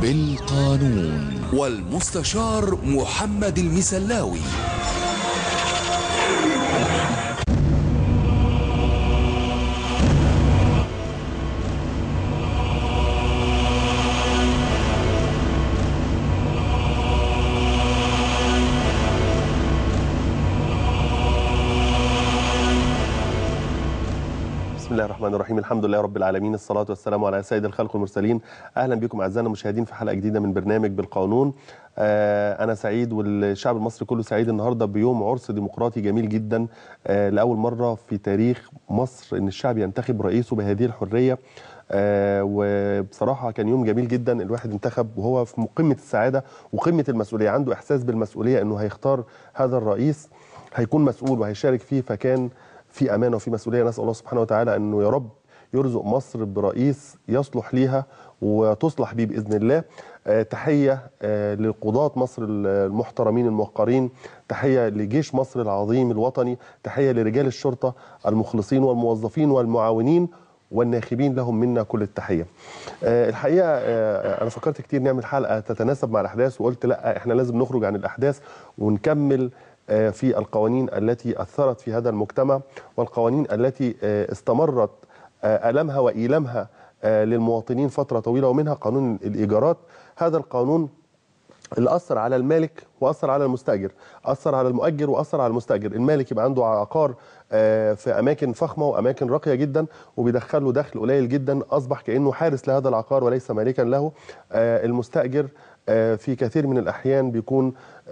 بالقانون والمستشار محمد المسلاوي بسم الله الرحمن الرحيم الحمد لله رب العالمين الصلاة والسلام على سيد الخلق والمرسلين أهلا بكم أعزائنا المشاهدين في حلقة جديدة من برنامج بالقانون آه أنا سعيد والشعب المصري كله سعيد النهاردة بيوم عرس ديمقراطي جميل جدا آه لأول مرة في تاريخ مصر أن الشعب ينتخب رئيسه بهذه الحرية آه وبصراحة كان يوم جميل جدا الواحد انتخب وهو في قمة السعادة وقمة المسؤولية عنده إحساس بالمسؤولية أنه هيختار هذا الرئيس هيكون مسؤول وهيشارك فيه فكان في امانه وفي مسؤوليه نسال الله سبحانه وتعالى انه يا رب يرزق مصر برئيس يصلح ليها وتصلح بيه باذن الله آه تحيه آه لقضاة مصر المحترمين الموقرين تحيه لجيش مصر العظيم الوطني تحيه لرجال الشرطه المخلصين والموظفين والمعاونين والناخبين لهم منا كل التحيه. آه الحقيقه آه انا فكرت كتير نعمل حلقه تتناسب مع الاحداث وقلت لا احنا لازم نخرج عن الاحداث ونكمل في القوانين التي أثرت في هذا المجتمع والقوانين التي استمرت ألمها وإيلامها للمواطنين فترة طويلة ومنها قانون الإيجارات هذا القانون اللي أثر على المالك وأثر على المستأجر أثر على المؤجر وأثر على المستأجر المالك يبقى عنده عقار في أماكن فخمة وأماكن راقية جدا وبيدخل له دخل قليل جدا أصبح كأنه حارس لهذا العقار وليس مالكا له المستأجر في كثير من الأحيان بيكون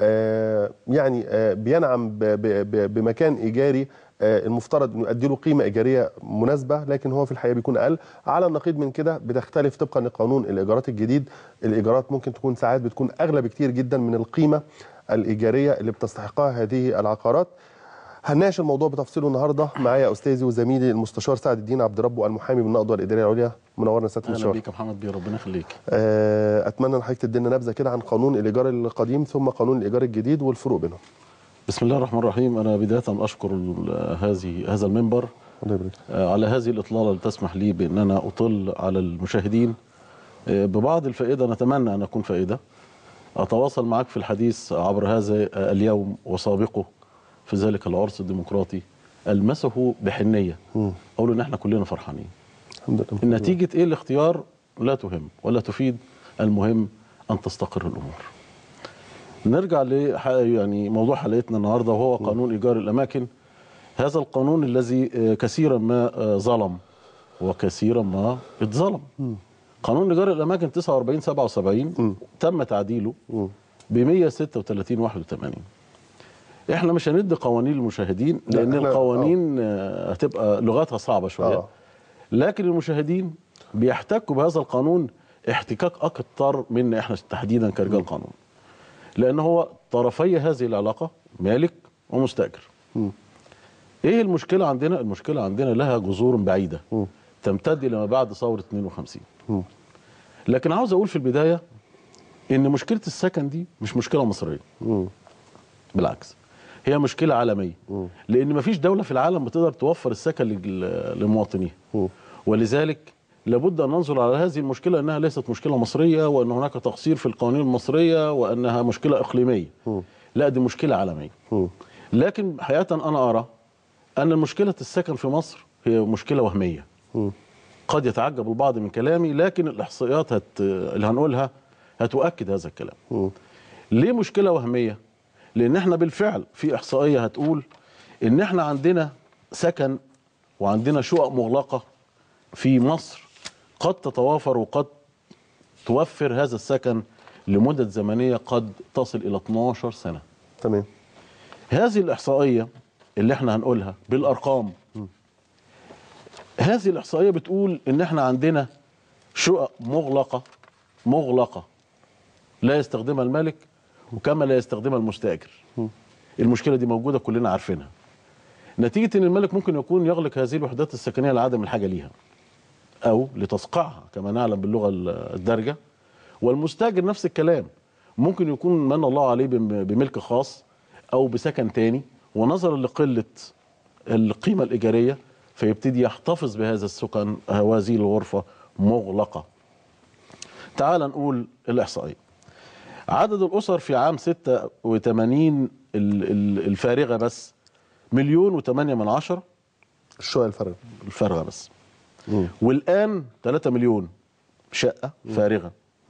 يعني بينعم بمكان إيجاري المفترض انه يؤدي له قيمه ايجاريه مناسبه لكن هو في الحقيقه بيكون اقل على النقيض من كده بتختلف طبقا لقانون الايجارات الجديد الايجارات ممكن تكون ساعات بتكون اغلى بكتير جدا من القيمه الايجاريه اللي بتستحقها هذه العقارات هنناقش الموضوع بتفصيله النهارده معايا استاذي وزميلي المستشار سعد الدين عبد ربه المحامي بالنقضه الاداريه العليا منورنا سياده اهلا المستشار بيك يا محمد بيه ربنا يخليك اتمنى ان حضرتك تدينا نبذه كده عن قانون الايجار القديم ثم قانون الايجار الجديد والفروق بينهم بسم الله الرحمن الرحيم انا بدايه اشكر هذه هذا المنبر الله يبارك على هذه الاطلاله اللي تسمح لي بان انا اطل على المشاهدين ببعض الفائده نتمنى ان اكون فائده اتواصل معك في الحديث عبر هذا اليوم وسابقه في ذلك العرس الديمقراطي المسه بحنيه اقول ان احنا كلنا فرحانين الحمد لله نتيجه ايه الاختيار لا تهم ولا تفيد المهم ان تستقر الامور نرجع ل يعني موضوع حلقتنا النهارده وهو قانون ايجار الاماكن هذا القانون الذي كثيرا ما ظلم وكثيرا ما اتظلم قانون ايجار الاماكن 49 77 تم تعديله ب 136 81 احنا مش هندي قوانين للمشاهدين لان إحنا- القوانين آه، هتبقى لغتها صعبه شويه آه. لكن المشاهدين بيحتكوا بهذا القانون احتكاك اكثر منا احنا تحديدا كرجال قانون لان هو طرفي هذه العلاقه مالك ومستاجر ايه المشكله عندنا المشكله عندنا لها جذور بعيده تمتد الى ما بعد ثوره 52 لكن عاوز اقول في البدايه ان مشكله السكن دي مش مشكله مصريه بالعكس هي مشكله عالميه لان مفيش دوله في العالم بتقدر توفر السكن لل- لمواطنيها ولذلك لابد ان ننظر على هذه المشكله انها ليست مشكله مصريه وان هناك تقصير في القوانين المصريه وانها مشكله اقليميه لا دي مشكله عالميه لكن حقيقه انا ارى ان مشكله السكن في مصر هي مشكله وهميه قد يتعجب البعض من كلامي لكن الاحصائيات هت... اللي هنقولها هتؤكد هذا الكلام ليه مشكله وهميه لان احنا بالفعل في احصائيه هتقول ان احنا عندنا سكن وعندنا شقق مغلقه في مصر قد تتوافر وقد توفر هذا السكن لمدة زمنية قد تصل إلى 12 سنة تمام هذه الإحصائية اللي احنا هنقولها بالأرقام هذه الإحصائية بتقول إن احنا عندنا شقق مغلقة مغلقة لا يستخدمها المالك وكما لا يستخدمها المستأجر المشكلة دي موجودة كلنا عارفينها نتيجة إن المالك ممكن يكون يغلق هذه الوحدات السكنية لعدم الحاجة ليها أو لتصقيعها كما نعلم باللغة الدارجة والمستاجر نفس الكلام ممكن يكون من الله عليه بم- بملك خاص أو بسكن تاني ونظرا لقلة القيمة الإيجارية فيبتدي يحتفظ بهذا السكن هذه الغرفة مغلقة تعال نقول الاحصائيه عدد الاسر في عام 86 ال- ال- الفارغه بس مليون وثمانية من عشرة الشقق الفرق الفارغه بس والان 3 مليون شقه فارغه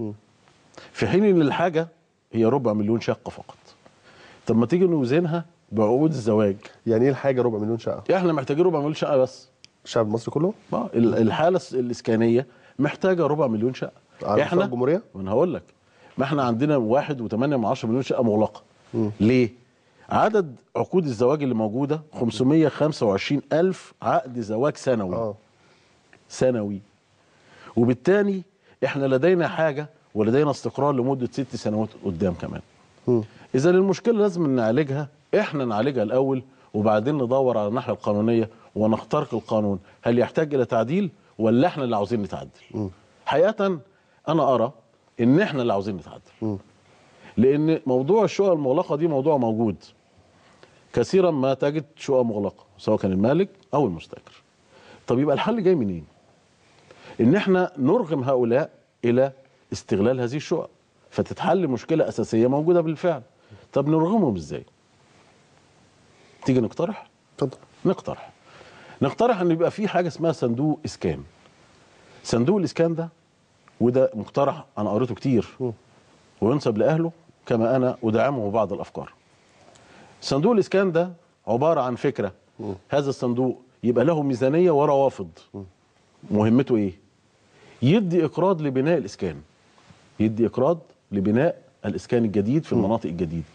في حين ان الحاجه هي ربع مليون شقه فقط طب ما تيجي نوزنها بعقود الزواج يعني ايه الحاجه ربع مليون شقه احنا محتاجين ربع مليون شقه بس الشعب المصري كله آه، ال- الحاله الس- الاسكانيه محتاجه ربع مليون شقه على مستوى الجمهورية؟ ما انا هقول لك ما احنا عندنا واحد وثمانية من عشرة مليون شقه مغلقه ليه عدد عقود الزواج اللي موجوده 525 الف عقد زواج سنوي اه سنوي وبالتالي احنا لدينا حاجه ولدينا استقرار لمده ست سنوات قدام كمان اذا المشكله لازم نعالجها احنا نعالجها الاول وبعدين ندور على الناحيه القانونيه ونخترق القانون هل يحتاج الى تعديل ولا احنا اللي عاوزين نتعدل حقيقه انا ارى ان احنا اللي عاوزين نتعدل لان موضوع الشقق المغلقه دي موضوع موجود كثيرا ما تجد شقق مغلقه سواء كان المالك او المستاجر طب يبقى الحل جاي منين ان احنا نرغم هؤلاء الى استغلال هذه الشقق فتتحل مشكله اساسيه موجوده بالفعل طب نرغمهم ازاي تيجي نقترح اتفضل نقترح نقترح ان يبقى في حاجه اسمها صندوق اسكان صندوق الاسكان ده وده مقترح انا قريته كتير وينسب لاهله كما انا ادعمه بعض الافكار صندوق الاسكان ده عباره عن فكره هذا الصندوق يبقى له ميزانيه وروافض مهمته ايه يدي اقراض لبناء الاسكان يدي اقراض لبناء الاسكان الجديد في المناطق الجديده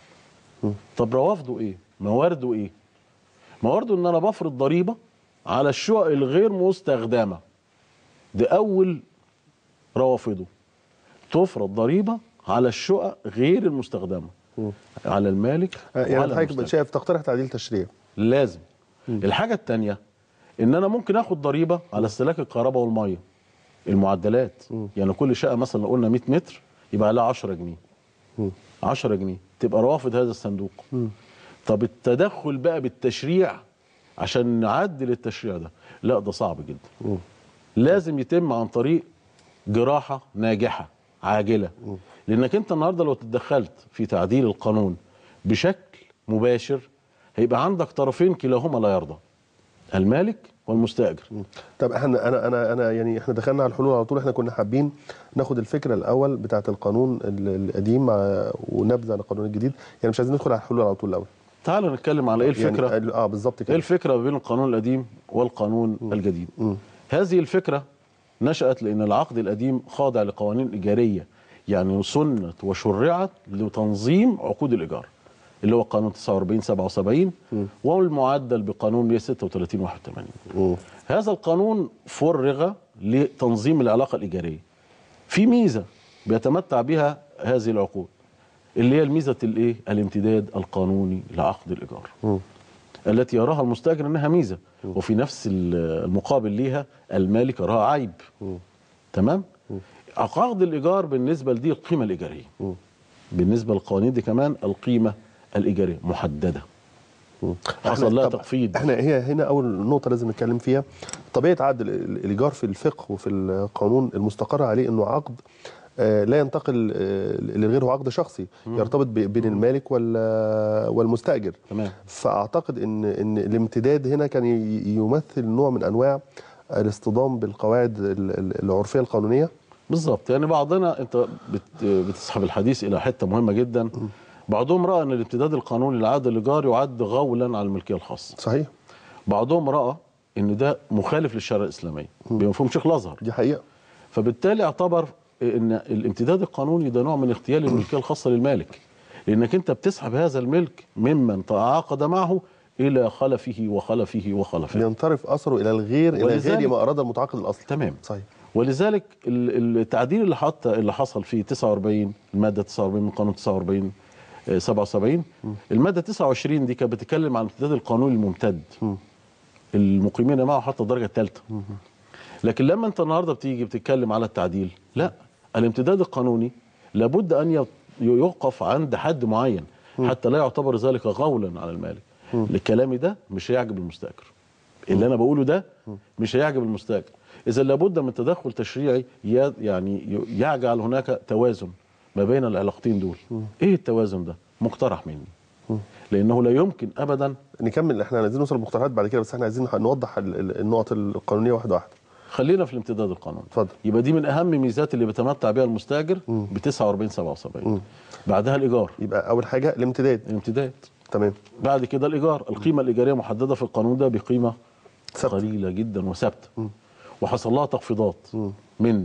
طب روافده ايه موارده ايه موارده ان انا بفرض ضريبه على الشقق الغير مستخدمه ده اول روافده تفرض جريمه على الشقق غير المستخدمه على المالك آه، يعني وعلى حضرتك المستأجر. شايف تقترح تعديل تشريع لازم الحاجه الثانيه ان انا ممكن اخد ضريبه على استهلاك الكهرباء والميه المعدلات يعني كل شقه مثلا لو قلنا 100 متر يبقى لها 10 جنيه 10 جنيه تبقى روافد هذا الصندوق طب التدخل بقى بالتشريع عشان نعدل التشريع ده لا ده صعب جدا لازم يتم عن طريق جراحه ناجحه عاجله لانك انت النهارده لو تدخلت في تعديل القانون بشكل مباشر هيبقى عندك طرفين كلاهما لا يرضى المالك والمستاجر طب احنا انا انا انا يعني احنا دخلنا على الحلول على طول احنا كنا حابين ناخد الفكره الاول بتاعه القانون ال- القديم مع ونبذه على القانون الجديد يعني مش عايزين ندخل على الحلول على طول الاول تعال نتكلم على ايه الفكره يعني ال- اه بالظبط ايه كده الفكره بين القانون القديم والقانون الجديد هذه الفكره نشات لان العقد القديم خاضع لقوانين ايجاريه يعني سنت وشرعت لتنظيم عقود الايجار اللي هو قانون 49 77 والمعدل بقانون 136 81 هذا القانون فرغ لتنظيم العلاقه الايجاريه في ميزه بيتمتع بها هذه العقود اللي هي الميزه الايه الامتداد القانوني لعقد الايجار التي يراها المستاجر انها ميزه وفي نفس ال- المقابل ليها المالك يراها عيب تمام عقد الايجار بالنسبه لدي القيمه الايجاريه بالنسبه للقوانين دي كمان القيمه الايجاريه محدده حصل لها طب تخفيض احنا هي هنا اول نقطه لازم نتكلم فيها طبيعه عقد ال- ال- الايجار في الفقه وفي القانون المستقر عليه انه عقد آه، لا ينتقل آه، لغيره عقد شخصي يرتبط ب- بين المالك وال- والمستاجر تمام فاعتقد ان ان الامتداد هنا كان ي- يمثل نوع من انواع الاصطدام بالقواعد ال- ال- العرفيه القانونيه بالظبط يعني بعضنا انت بت بتسحب الحديث الى حته مهمه جدا بعضهم راى ان الامتداد القانوني لعقد الايجار يعد غولا على الملكيه الخاصه صحيح بعضهم راى ان ده مخالف للشريعه الاسلاميه بمفهوم شيخ الازهر دي حقيقه فبالتالي اعتبر ان الامتداد القانوني ده نوع من اغتيال الملكيه الخاصه للمالك لانك انت بتسحب هذا الملك ممن تعاقد معه الى خلفه وخلفه وخلفه ينصرف اثره الى الغير الى ولذلك- غير ما اراد المتعاقد الاصلي تمام صحيح ولذلك ال- التعديل اللي حط اللي حصل في 49 الماده 49 من قانون 49 آه، 77 الماده 29 دي كانت بتتكلم عن الامتداد القانوني الممتد المقيمين معه حتى الدرجه الثالثه لكن لما انت النهارده بتيجي بتتكلم على التعديل لا الامتداد القانوني لابد ان ي- يوقف عند حد معين حتى لا يعتبر ذلك غولا على المالك الكلام ده مش هيعجب المستاجر اللي انا بقوله ده مش هيعجب المستاجر اذا لابد من تدخل تشريعي ي- يعني ي- يجعل هناك توازن ما بين العلاقتين دول ايه التوازن ده مقترح مني لانه لا يمكن ابدا نكمل احنا عايزين نوصل للمقترحات بعد كده بس احنا عايزين نوضح ال- ال- النقط القانونيه واحده واحده خلينا في الامتداد القانوني اتفضل. يبقى دي من اهم ميزات اللي بيتمتع بها المستاجر ب 49 77 بعدها الايجار يبقى اول حاجه الامتداد الامتداد تمام بعد كده الايجار القيمه الايجاريه محدده في القانون ده بقيمه ثابتة. قليله جدا وثابته وحصل لها تخفيضات من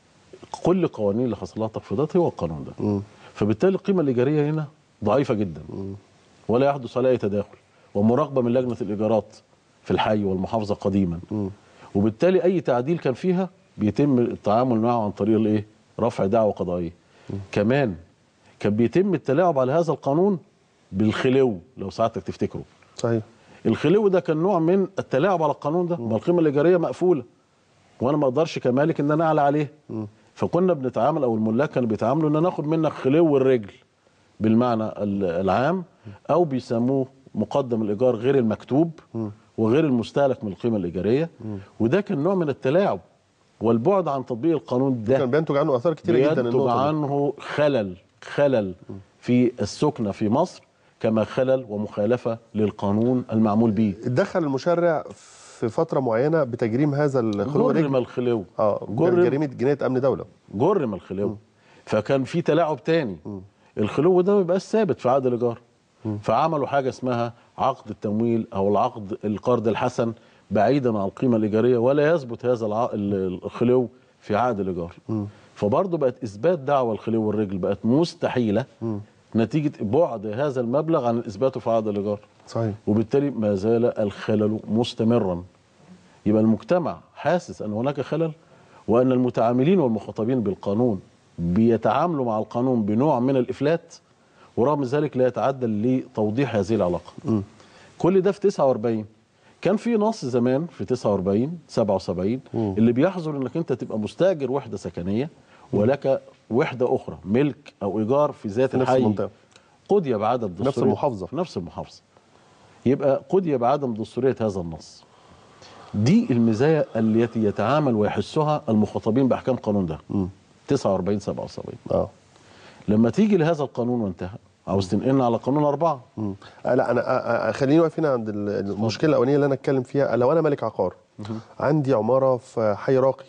كل القوانين اللي حصل لها تخفيضات هو القانون ده فبالتالي القيمه الايجاريه هنا ضعيفه جدا ولا يحدث عليها أي تداخل ومراقبه من لجنه الايجارات في الحي والمحافظه قديما وبالتالي اي تعديل كان فيها بيتم التعامل معه عن طريق الايه رفع دعوى قضائيه كمان كان بيتم التلاعب على هذا القانون بالخلو لو ساعتك تفتكروا صحيح الخلو ده كان نوع من التلاعب على القانون ده ما القيمه الايجاريه مقفوله وانا ما اقدرش كمالك ان انا اعلى عليه فكنا بنتعامل او الملاك كانوا بيتعاملوا ان ناخد منك خلو الرجل بالمعنى ال- العام او بيسموه مقدم الايجار غير المكتوب وغير المستهلك من القيمه الايجاريه وده كان نوع من التلاعب والبعد عن تطبيق القانون ده كان بينتج عنه اثار كتيره جدا بينتج النقطه دي. عنه خلل خلل في السكنه في مصر كما خلل ومخالفه للقانون المعمول به اتدخل المشرع في فتره معينه بتجريم هذا الخلو جرم الرجل الخلو اه جرم جريمه جنايه امن دوله جرم الخلو فكان في تلاعب تاني الخلو ده ما بيبقاش ثابت في عقد الايجار فعملوا حاجه اسمها عقد التمويل او العقد القرض الحسن بعيدا عن القيمه الايجاريه ولا يثبت هذا الع- ال- الخلو في عقد الايجار فبرضه بقت اثبات دعوى الخلو والرجل بقت مستحيله نتيجه بعد هذا المبلغ عن اثباته في عقد الايجار صحيح وبالتالي ما زال الخلل مستمرا يبقى المجتمع حاسس ان هناك خلل وان المتعاملين والمخاطبين بالقانون بيتعاملوا مع القانون بنوع من الافلات ورغم ذلك لا يتعدى لتوضيح هذه العلاقه كل ده في 49 كان في نص زمان في 49 77 اللي بيحظر انك انت تبقى مستاجر وحده سكنيه ولك وحده اخرى ملك او ايجار في ذات في نفس الحي المنطقة. قضي بعدم نفس دستورية المحافظة. في نفس المحافظه يبقى قضي بعدم دستوريه هذا النص دي المزايا التي يتعامل ويحسها المخاطبين باحكام القانون ده 49 77 اه لما تيجي لهذا القانون وانتهى عاوز تنقلنا على قانون أربعة مم. آه لا انا آه آه خليني واقفين عند ال- المشكله الاولانيه اللي انا اتكلم فيها لو انا مالك عقار عندي عماره في حي راقي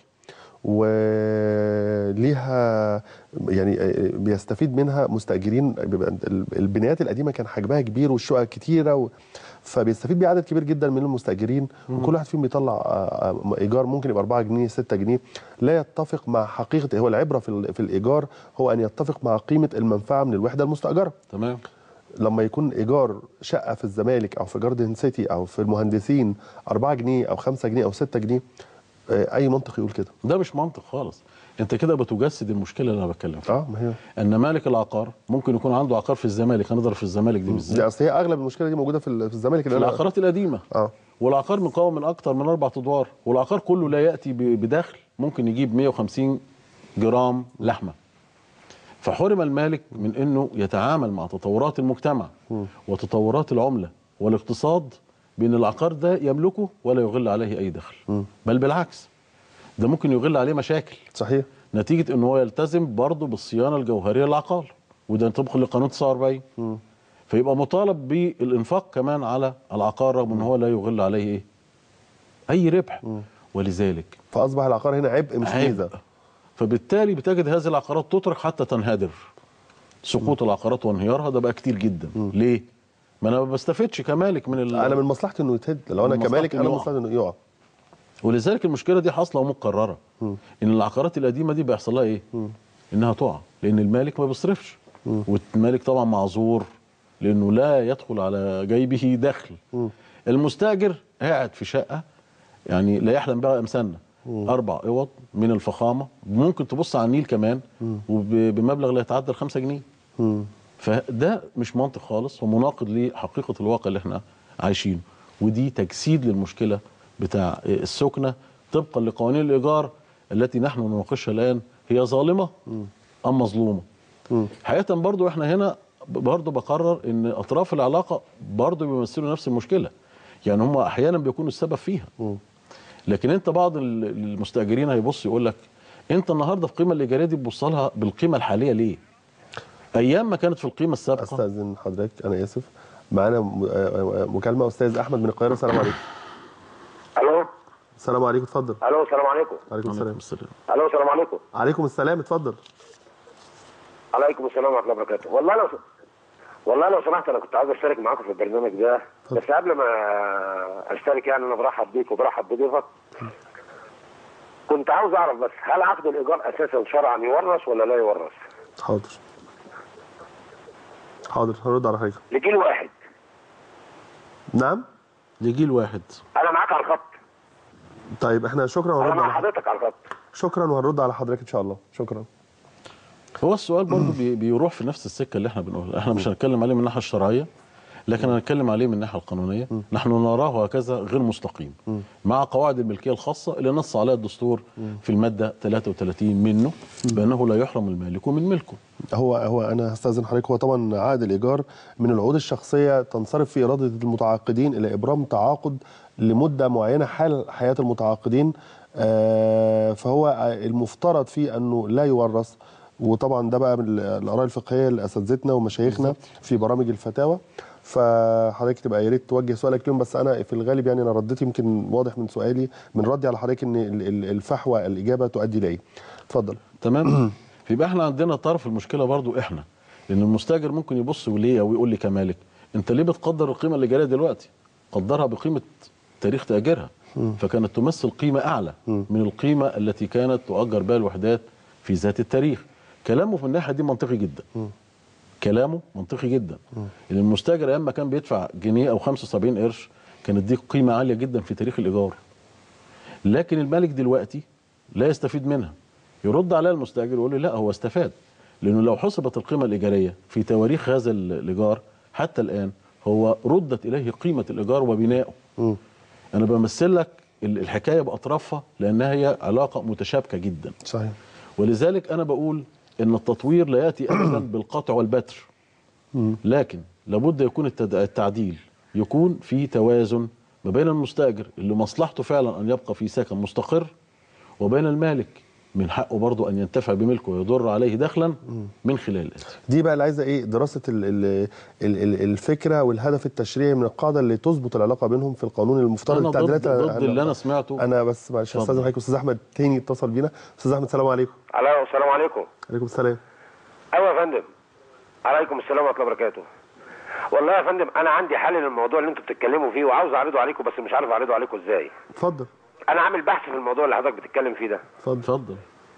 وليها يعني آه، بيستفيد منها مستاجرين بيبقى ال- البنايات القديمه كان حجمها كبير والشقق كتيره و فبيستفيد بيه عدد كبير جدا من المستاجرين وكل واحد فيهم بيطلع آه، آه، ايجار ممكن يبقى 4 جنيه 6 جنيه لا يتفق مع حقيقه هو العبره في ال- في الايجار هو ان يتفق مع قيمه المنفعه من الوحده المستاجره تمام لما يكون ايجار شقه في الزمالك او في جاردن سيتي او في المهندسين 4 جنيه او 5 جنيه او 6 جنيه آه، اي منطق يقول كده ده مش منطق خالص انت كده بتجسد المشكله اللي انا بتكلم فيها اه ما هي ان مالك العقار ممكن يكون عنده عقار في الزمالك هنضرب في الزمالك دي بالذات دي اصل هي اغلب المشكله دي موجوده في ال- في الزمالك في اللي أنا- العقارات القديمه اه والعقار مقاوم من اكتر من اربع ادوار والعقار كله لا ياتي ب- بدخل ممكن يجيب 150 جرام لحمه فحرم المالك من انه يتعامل مع تطورات المجتمع وتطورات العمله والاقتصاد بان العقار ده يملكه ولا يغل عليه اي دخل بل بالعكس ده ممكن يغل عليه مشاكل صحيح نتيجه ان هو يلتزم برضه بالصيانه الجوهريه للعقار وده طبقا لقانون 49 فيبقى مطالب بالانفاق كمان على العقار رغم ان هو لا يغل عليه ايه اي ربح ولذلك فاصبح العقار هنا عبء مش عبء. ميزه فبالتالي بتجد هذه العقارات تترك حتى تنهدر سقوط العقارات وانهيارها ده بقى كتير جدا ليه ما انا ما بستفدش كمالك من ال... انا من مصلحتي انه يتهد لو انا من كمالك مصلحته انا إنه مصلحتي انه يقع ولذلك المشكله دي حاصله ومكرره ان العقارات القديمه دي بيحصل لها ايه انها تقع لان المالك ما بيصرفش والمالك طبعا معذور لانه لا يدخل على جيبه دخل المستاجر قاعد في شقه يعني لا يحلم بها امثالنا اربع اوض من الفخامه ممكن تبص على النيل كمان وبمبلغ لا يتعدى ال 5 جنيه فده مش منطق خالص ومناقض لحقيقه الواقع اللي احنا عايشينه ودي تجسيد للمشكله بتاع السكنه طبقا لقوانين الايجار التي نحن نناقشها الان هي ظالمه ام مظلومه حقيقه برضو احنا هنا برضو بقرر ان اطراف العلاقه برضو بيمثلوا نفس المشكله يعني هم احيانا بيكونوا السبب فيها لكن انت بعض ال- المستاجرين هيبص يقول لك انت النهارده في القيمه الايجاريه دي تبص لها بالقيمه الحاليه ليه؟ ايام ما كانت في القيمه السابقه استاذن حضرتك انا اسف معانا م- آه، آه، مكالمه استاذ احمد من القاهره السلام عليكم الو السلام عليكم اتفضل الو السلام عليكم عليكم عليكم السلام السلام الو السلام عليكم عليكم السلام اتفضل عليكم السلام ورحمه الله وبركاته والله لو والله لو سمحت انا كنت عايز اشترك معاكم في البرنامج ده بس قبل ما اشترك يعني انا برحب بيك وبرحب بضيفك كنت عاوز اعرف بس هل عقد الايجار اساسا شرعا يورث ولا لا يورث؟ حاضر حاضر هرد على حضرتك لجيل واحد نعم لجيل واحد انا معاك على الخط طيب احنا شكرا انا وهنرد مع على حضرتك على الخط شكرا وهنرد على حضرتك ان شاء الله شكرا هو السؤال برضه بي- بيروح في نفس السكه اللي احنا بنقولها احنا مش هنتكلم عليه من الناحيه الشرعيه لكن هنتكلم عليه من الناحيه القانونيه نحن نراه هكذا غير مستقيم مع قواعد الملكيه الخاصه اللي نص عليها الدستور في الماده 33 منه بانه لا يحرم المالك من ملكه هو هو انا هستاذن حضرتك هو طبعا عقد الايجار من العقود الشخصيه تنصرف في اراده المتعاقدين الى ابرام تعاقد لمده معينه حال حياه المتعاقدين آه، فهو المفترض فيه انه لا يورث وطبعا ده بقى من الاراء الفقهيه لاساتذتنا ومشايخنا في برامج الفتاوى فحضرتك تبقى يا ريت توجه سؤالك لهم بس انا في الغالب يعني انا رديت يمكن واضح من سؤالي من ردي على حضرتك ان ال- ال- الفحوى الاجابه تؤدي لايه اتفضل تمام فيبقى احنا عندنا طرف المشكله برضو احنا لان المستاجر ممكن يبص وليه او يقول لي كمالك انت ليه بتقدر القيمه الايجاريه دلوقتي قدرها بقيمه تاريخ تاجيرها فكانت تمثل قيمه اعلى من القيمه التي كانت تؤجر بها الوحدات في ذات التاريخ كلامه في الناحيه دي منطقي جدا كلامه منطقي جدا ان المستاجر ايام ما كان بيدفع جنيه او 75 قرش كانت دي قيمه عاليه جدا في تاريخ الايجار لكن المالك دلوقتي لا يستفيد منها يرد عليها المستاجر ويقول لي لا هو استفاد لانه لو حسبت القيمه الايجاريه في تواريخ هذا ال- الايجار حتى الان هو ردت اليه قيمه الايجار وبنائه انا بمثل لك ال- الحكايه باطرافها لانها هي علاقه متشابكه جدا صحيح ولذلك انا بقول ان التطوير لا ياتي ابدا بالقطع والبتر لكن لابد يكون التد- التعديل يكون في توازن ما بين المستاجر اللي مصلحته فعلا ان يبقى في سكن مستقر وبين المالك من حقه برضه ان ينتفع بملكه ويضر عليه دخلا من خلال الاتي دي بقى اللي عايزه ايه دراسه ال ال ال ال الفكره والهدف التشريعي من القاعده اللي تظبط العلاقه بينهم في القانون المفترض انا ضد, التعديلات ضد اللي انا سمعته انا بس معلش اتفضل. استاذن حضرتك استاذ احمد تاني اتصل بينا استاذ احمد السلام عليكم الو السلام عليكم عليكم السلام ايوه يا فندم عليكم السلام ورحمه الله وبركاته والله يا فندم انا عندي حل للموضوع اللي انتوا بتتكلموا فيه وعاوز اعرضه عليكم بس مش عارف اعرضه عليكم ازاي اتفضل انا عامل بحث في الموضوع اللي حضرتك بتتكلم فيه ده اتفضل اتفضل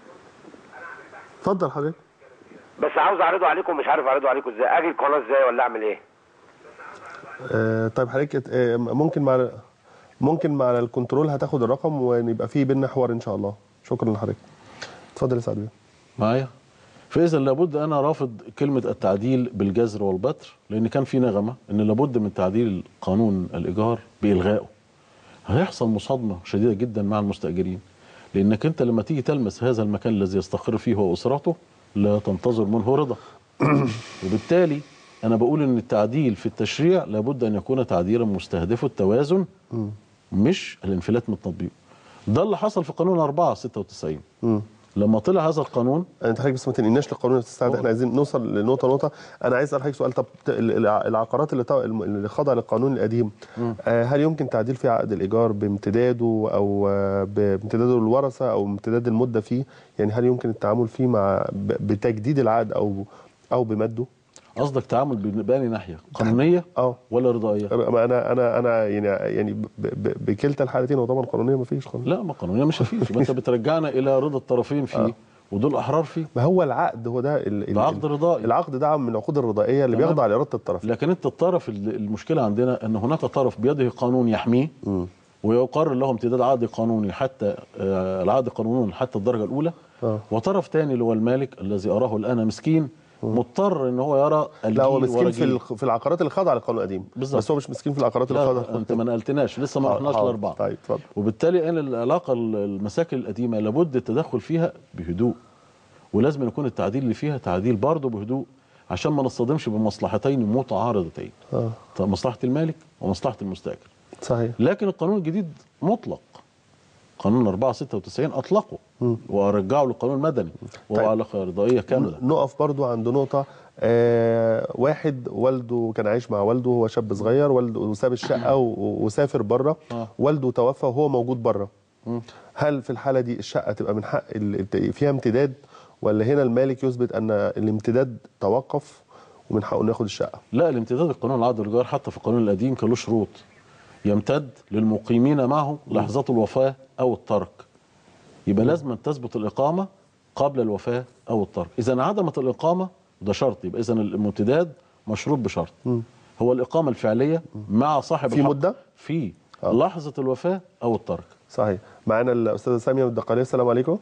اتفضل حضرتك بس عاوز اعرضه عليكم مش عارف اعرضه عليكم ازاي اجي القناه ازاي ولا اعمل ايه آه طيب حضرتك آه ممكن مع ممكن مع الكنترول هتاخد الرقم ونبقى فيه بينا حوار ان شاء الله شكرا لحضرتك اتفضل يا سعد بيه معايا فاذا لابد انا رافض كلمه التعديل بالجزر والبتر لان كان في نغمه ان لابد من تعديل قانون الايجار بالغائه هيحصل مصادمه شديده جدا مع المستاجرين لانك انت لما تيجي تلمس هذا المكان الذي يستقر فيه هو اسرته لا تنتظر منه رضا وبالتالي انا بقول ان التعديل في التشريع لابد ان يكون تعديلا مستهدفه التوازن مش الانفلات من التطبيق ده اللي حصل في قانون 4 96 لما طلع هذا القانون انت حضرتك بس ما تنقلناش للقانون يا استاذ سعد احنا عايزين نوصل لنقطه نقطه انا عايز اسال حضرتك سؤال طب ت- ال- الع- العقارات اللي طا- الم- اللي خاضعه للقانون القديم آه هل يمكن تعديل في عقد الايجار بامتداده او آه بامتداده للورثه او امتداد المده فيه يعني هل يمكن التعامل فيه مع ب- بتجديد العقد او او بمده قصدك تعامل بأني ناحيه قانونيه اه ولا رضائيه ما انا انا انا يعني يعني ب- ب- بكلتا الحالتين هو طبعا قانونيه ما فيش قانون لا ما قانونيه مش هفيش يبقى انت بترجعنا الى رضا الطرفين فيه ودول احرار فيه ما هو العقد هو ده ال- ال- ده عقد رضائي. العقد ده من العقود الرضائيه اللي تمام. بيخضع لاراده الطرفين لكن انت الطرف ال- المشكله عندنا ان هناك طرف بيده قانون يحميه ويقرر له امتداد عقد قانوني حتى آه، العقد قانوني حتى الدرجه الاولى آه. وطرف تاني اللي هو المالك الذي اراه الان مسكين مضطر ان هو يرى لا هو الجيل مسكين ورا في جيل. الخ- في العقارات اللي خاضعه للقانون القديم بالظبط. بس هو مش مسكين في العقارات اللي خاضعه لا انت ما نقلتناش لسه ما حاضر، رحناش حاضر. الاربعه طيب اتفضل وبالتالي ان العلاقه ال- المساكن القديمه لابد التدخل فيها بهدوء ولازم يكون التعديل اللي فيها تعديل برضه بهدوء عشان ما نصطدمش بمصلحتين متعارضتين اه مصلحه المالك ومصلحه المستاجر صحيح لكن القانون الجديد مطلق قانون 496 اطلقوا ورجعوا للقانون المدني وهو طيب. على رضائيه كامله نقف برضو عند نقطة آه واحد والده كان عايش مع والده وهو شاب صغير والده وساب الشقة و- وسافر بره آه. والده توفى وهو موجود بره هل في الحالة دي الشقة تبقى من حق ال- فيها امتداد ولا هنا المالك يثبت أن الامتداد توقف ومن حقه انه ياخد الشقة لا الامتداد القانون العقد والإيجار حتى في القانون القديم كان له شروط يمتد للمقيمين معه لحظات الوفاة أو الترك يبقى لازم أن تثبت الإقامة قبل الوفاة أو الترك إذا انعدمت الإقامة ده شرط يبقى إذا الامتداد مشروط بشرط هو الإقامة الفعلية مع صاحب في الحق مدة؟ في آه. لحظة الوفاة أو الترك صحيح معانا الأستاذة سامية من الدقالية السلام عليكم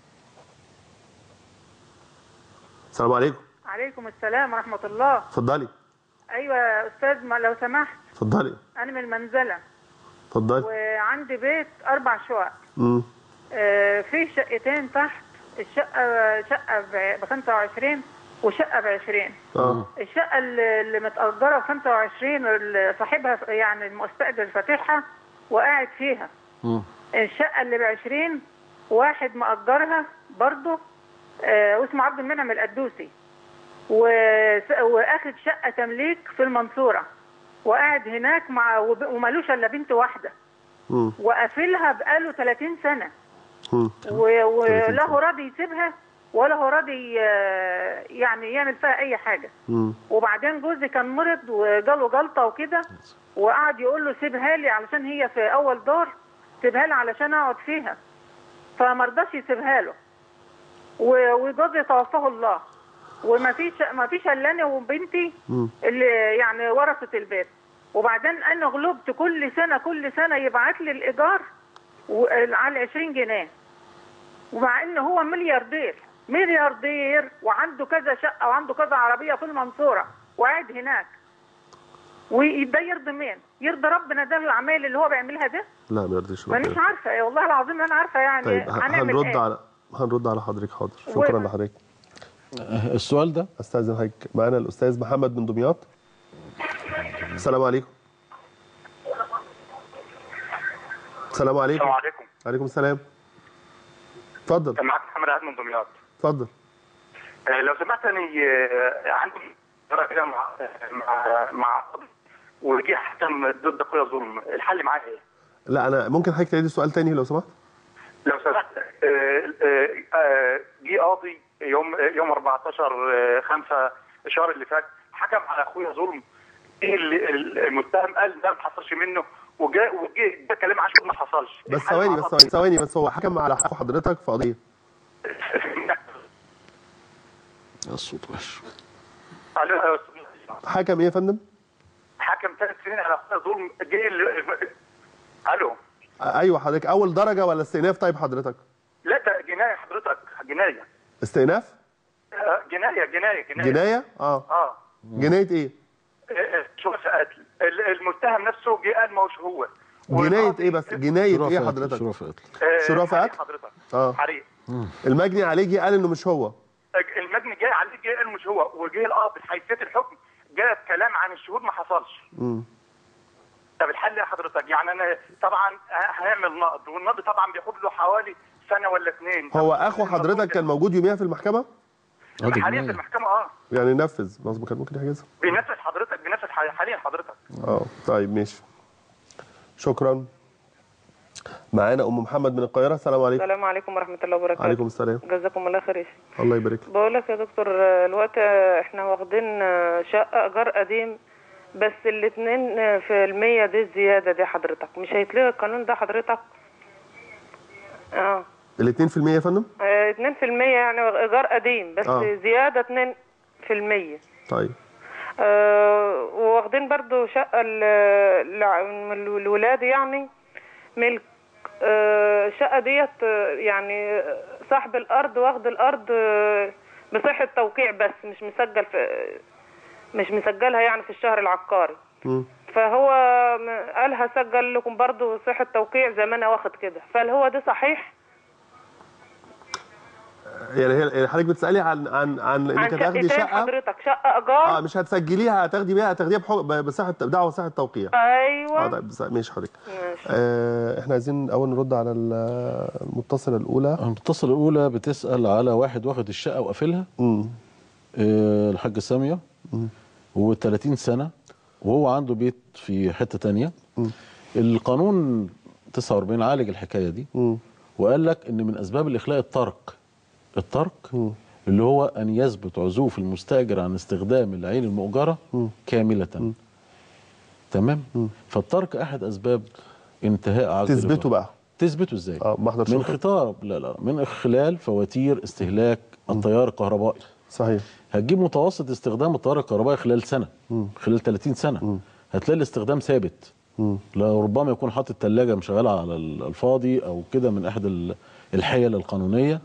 السلام عليكم عليكم السلام ورحمة الله اتفضلي أيوة يا أستاذ ما لو سمحت اتفضلي أنا من المنزلة اتفضلي وعندي بيت أربع شقق امم آه، في شقتين تحت الشقة شقة ب 25 وشقة ب 20 اه الشقة اللي اللي متأجرة ب 25 اللي صاحبها يعني المستأجر فاتحها وقاعد فيها الشقة اللي ب 20 واحد مأجرها برضه آه، واسمه عبد المنعم القدوسي وس- واخد شقة تمليك في المنصورة وقاعد هناك مع وب- ومالوش الا بنت واحدة امم وقافلها بقاله 30 سنة امم و- ولا هو راضي يسيبها ولا هو راضي آه، يعني يعمل فيها اي حاجة امم وبعدين جوزي كان مرض وجاله جلطة وكده وقعد يقول له سيبها لي علشان هي في اول دور سيبها لي علشان اقعد فيها فما رضاش يسيبها له و- وجوزي توفاه الله وما فيش ما فيش الا انا وبنتي اللي يعني ورثت البيت وبعدين انا غلبت كل سنه كل سنه يبعت لي الايجار و- على 20 جنيه ومع ان هو ملياردير ملياردير وعنده كذا شقه وعنده كذا عربيه في المنصوره وقاعد هناك وده يرضي مين؟ يرضي ربنا ده العمايل اللي هو بيعملها ده؟ لا ما يرضيش مانيش ربنا عارفه يا والله العظيم انا عارفه يعني طيب ه- هنعمل هنرد ايه؟ على هنرد على حضرتك حاضر شكرا و- لحضرتك السؤال ده استاذن حضرتك معانا الاستاذ محمد من دمياط السلام عليكم السلام عليكم السلام عليكم عليكم السلام اتفضل معاك محمد عاد من دمياط اتفضل آه، لو سمحت اني آه، عندي مشكلة كده مع مع مع وجه حكم ضد اخويا ظلم الحل معاه ايه؟ لا انا ممكن حضرتك تعيدي السؤال تاني لو سمحت لو سمحت آه، آه، آه، جه قاضي يوم يوم 14 5 الشهر اللي فات حكم على اخويا ظلم ايه اللي المتهم قال ده ما حصلش منه وجاء وجه ده كلام عشان ما حصلش بس الحل ثواني مع بس بعض. ثواني ثواني بس هو حكم على حق حضرتك في قضيه الصوت وحش الو يا أستاذ. حكم ايه يا فندم حكم ثلاث سنين على اخويا ظلم جه ال- الو آه، ايوه حضرتك اول درجه ولا استئناف طيب حضرتك لا ده جنايه حضرتك جنايه استئناف آه، جنايه جنايه جنايه جنايه اه اه جنايه ايه آه، آه، شرف قتل ال- المتهم نفسه جه قال ما هوش هو جنايه ايه بس جنايه شرف ايه قتل، حضرتك شرف قتل آه، شرف حريق قتل؟ حضرتك آه. حريق المجني عليه جه قال انه مش هو المجني جاي عليه جه قال مش هو وجه القاضي حيثيه الحكم جاب كلام عن الشهود ما حصلش مم. طب الحل يا حضرتك يعني انا طبعا هنعمل نقد والنقد طبعا بياخد له حوالي سنه ولا اثنين هو اخو حضرتك كان موجود يوميها في المحكمه قاضي حاليا في جناية. المحكمه اه يعني نفذ مظبوط كان ممكن يحجزها بينفذ حضرتك بينفذ حاليا حضرتك اه طيب ماشي شكرا معانا ام محمد من القاهره السلام عليكم السلام عليكم ورحمة الله وبركاته عليكم السلام جزاكم الله خير يا شيخ. الله يبارك لك بقول لك يا دكتور آه، الوقت آه، احنا واخدين آه، شقة إيجار قديم بس الاتنين آه، في المية دي الزيادة دي حضرتك مش هيتلغي القانون ده حضرتك اه ال 2% يا فندم آه، اتنين في المية يعني إيجار قديم بس آه. زيادة اتنين في المية طيب آه، وواخدين برضو شقة ل- لع- من الولاد يعني ملك آه، الشقة ديت آه، يعني صاحب الأرض واخد الأرض آه، بصحة توقيع بس مش مسجل في مش مسجلها يعني في الشهر العقاري مم. فهو م- قال هسجل لكم برضو صحة توقيع زي ما أنا واخد كده فهل هو ده صحيح؟ يعني هي يعني حضرتك بتسالي عن عن عن عن انك هتاخدي شقتين شقه حضرتك شقه ايجار اه مش هتسجليها هتاخدي بيها هتاخديها بحق- بصحه دعوه صحه توقيع ايوه اه طيب بس- ماشي حضرتك ماشي. آه احنا عايزين اول نرد على ال- المتصله الاولى المتصلة الأولى بتسأل على واحد واخد الشقة وقافلها امم آه، الحاجة سامية هو 30 سنة وهو عنده بيت في حتة تانية القانون 49 عالج الحكاية دي امم وقال لك ان من اسباب الاخلاء الترك الترك اللي هو ان يثبت عزوف المستاجر عن استخدام العين المؤجره كامله تمام فالترك احد اسباب انتهاء عقد تثبته الإيجار. بقى تثبته ازاي اه محضر من شرطه خطاب لا لا من خلال فواتير استهلاك التيار الكهربائي صحيح هتجيب متوسط استخدام التيار الكهربائي خلال سنه خلال 30 سنه هتلاقي الاستخدام ثابت مم. لا ربما يكون حاطط ثلاجه مشغله على ال- الفاضي او كده من احد ال- الحيل القانونيه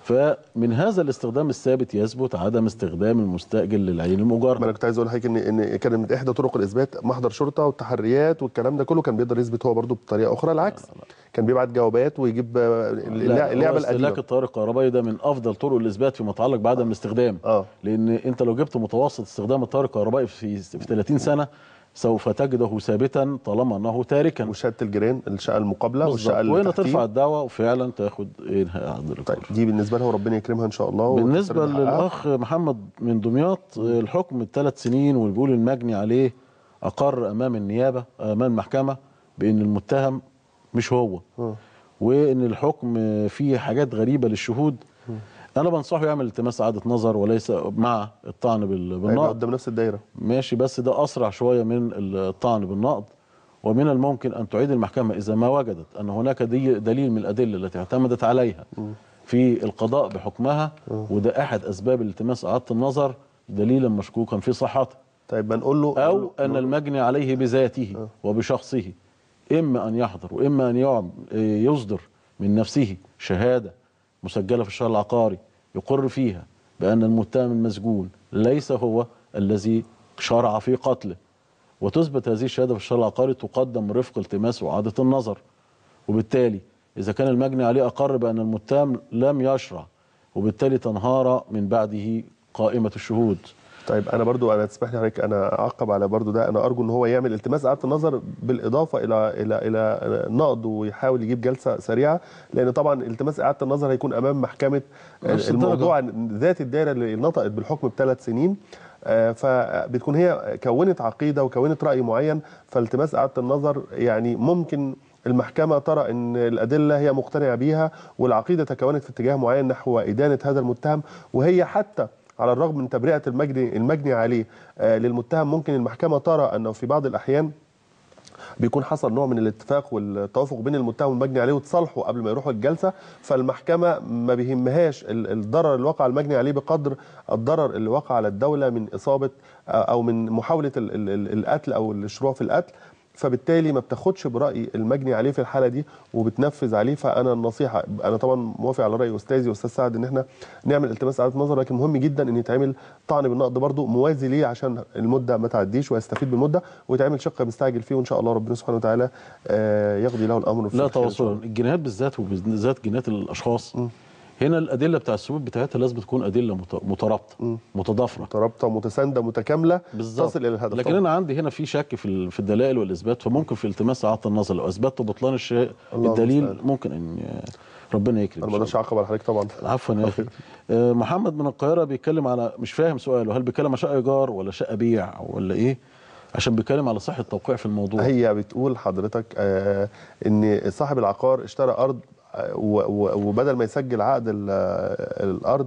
فمن هذا الاستخدام الثابت يثبت عدم استخدام المستاجر للعين ما المجرد انا كنت عايز اقول لحضرتك ان ان كان من احدى طرق الاثبات محضر شرطه والتحريات والكلام ده كله كان بيقدر يثبت هو برضه بطريقه اخرى العكس كان بيبعت جوابات ويجيب آه، اللع- اللعبه استهلاك القديمه التيار الكهربائي ده من افضل طرق الاثبات فيما يتعلق بعدم الاستخدام اه لان انت لو جبت متوسط استخدام التيار الكهربائي في في 30 سنه سوف تجده ثابتا طالما انه تاركا وشهاده الجيران الشقه المقابله والشقه بالظبط اللي وهنا تحتيه. ترفع الدعوه وفعلا تاخد انهاء عقد الايجار طيب دي بالنسبه له ربنا يكرمها ان شاء الله بالنسبه وتقدر تحققها. للاخ محمد من دمياط آه، الحكم الثلاث سنين واللي بيقول المجني عليه اقر امام النيابه امام المحكمه بان المتهم مش هو آه. وان الحكم فيه حاجات غريبه للشهود انا بنصحه يعمل التماس اعاده نظر وليس مع الطعن بال- هيبقى بالنقد قدام نفس الدايره ماشي بس ده اسرع شويه من الطعن بالنقد ومن الممكن ان تعيد المحكمه اذا ما وجدت ان هناك دي دليل من الادله التي اعتمدت عليها في القضاء بحكمها وده احد اسباب التماس اعاده النظر دليلا مشكوكا في صحته طيب ما نقول له نقول او له- ان نقول له- المجني عليه بذاته وبشخصه اما ان يحضر واما ان يعم- يصدر من نفسه شهاده مسجله في الشهر العقاري يقر فيها بان المتهم المسجون ليس هو الذي شرع في قتله وتثبت هذه الشهاده في الشهر العقاري تقدم رفق التماس واعاده النظر وبالتالي اذا كان المجني عليه اقر بان المتهم لم يشرع وبالتالي تنهار من بعده قائمه الشهود طيب انا برضو انا تسمح لي حضرتك انا اعقب على برضو ده انا ارجو ان هو يعمل التماس اعاده النظر بالاضافه الى الى الى نقد ويحاول يجيب جلسه سريعه لان طبعا التماس اعاده النظر هيكون امام محكمه نفس الموضوع ذات الدائره اللي نطقت بالحكم بثلاث سنين آه، فبتكون هي كونت عقيده وكونت راي معين فالتماس اعاده النظر يعني ممكن المحكمة ترى أن الأدلة هي مقتنعة بيها والعقيدة تكونت في اتجاه معين نحو إدانة هذا المتهم وهي حتى على الرغم من تبرئة المجني المجني عليه آه، للمتهم ممكن المحكمة ترى أنه في بعض الأحيان بيكون حصل نوع من الاتفاق والتوافق بين المتهم والمجني عليه وتصالحوا قبل ما يروحوا الجلسه فالمحكمه ما بيهمهاش ال- الضرر اللي وقع على المجني عليه بقدر الضرر اللي وقع على الدوله من اصابه آه، او من محاوله ال- ال- ال- القتل او الشروع في القتل فبالتالي ما بتاخدش براي المجني عليه في الحاله دي وبتنفذ عليه فانا النصيحه انا طبعا موافق على راي استاذي استاذ سعد ان احنا نعمل التماس اعاده نظر لكن مهم جدا ان يتعمل طعن بالنقد برضه موازي ليه عشان المده ما تعديش ويستفيد بالمده ويتعمل شق مستعجل فيه وان شاء الله ربنا سبحانه وتعالى آه، يقضي له الامر في لا الخير إن شاء تواصلا الله. الجنايات بالذات وبالذات جنايات الاشخاص هنا الادله بتاع الثبوت بتاعتها لازم تكون ادله مت- مترابطه متضافره مترابطه متسانده متكامله بالظبط تصل الى الهدف لكن طبعاً. انا عندي هنا في شك في ال- في الدلائل والاثبات فممكن في التماس اعاده النظر لو اثبتت بطلان الشيء الله الدليل المستعان. ممكن ان ربنا يكرم انا ما إن شاء اقدرش الله. اعقب على حضرتك طبعا عفوا يا اخي آه، محمد من القاهره بيتكلم على مش فاهم سؤاله هل بيتكلم على شقه ايجار ولا شقه بيع ولا ايه عشان بيتكلم على صحه التوقيع في الموضوع هي بتقول حضرتك آه ان صاحب العقار اشترى ارض آه، و- و- وبدل ما يسجل عقد ال- آه، الارض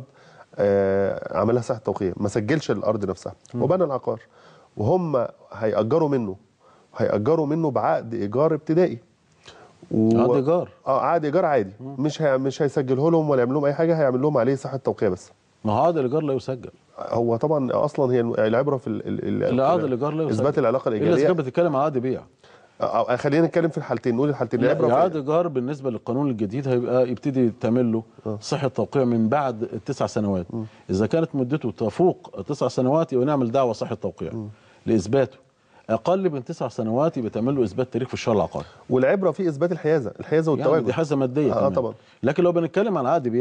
آه عملها صحه توقيع ما سجلش الارض نفسها وبنى العقار وهم هيأجروا منه هيأجروا منه بعقد ايجار ابتدائي و... عقد إيجار. اه عقد ايجار عادي مش هي... مش هيسجله لهم ولا يعمل لهم اي حاجه هيعمل لهم عليه صحه توقيع بس ما هو عقد الايجار لا يسجل هو طبعا اصلا هي العبره في ال... ال... ال... لا عقد الايجار لا يسجل اثبات العلاقه الا اذا الايجاريه كانت بتتكلم على عقد بيع أو- أو خلينا نتكلم في الحالتين نقول الحالتين العبره لا في- عقد ايجار بالنسبه للقانون الجديد هيبقى يبتدي تعمل له صحه توقيع من بعد التسع سنوات اذا كانت مدته تفوق تسع سنوات يبقى نعمل دعوه صحه توقيع لاثباته اقل من تسع سنوات يبقى تعمل له اثبات تاريخ في الشهر العقاري والعبره في اثبات الحيازه الحيازه يعني والتواجد دي حاجه ماديه آه، كمان. طبعا. لكن لو بنتكلم عن عقد بيع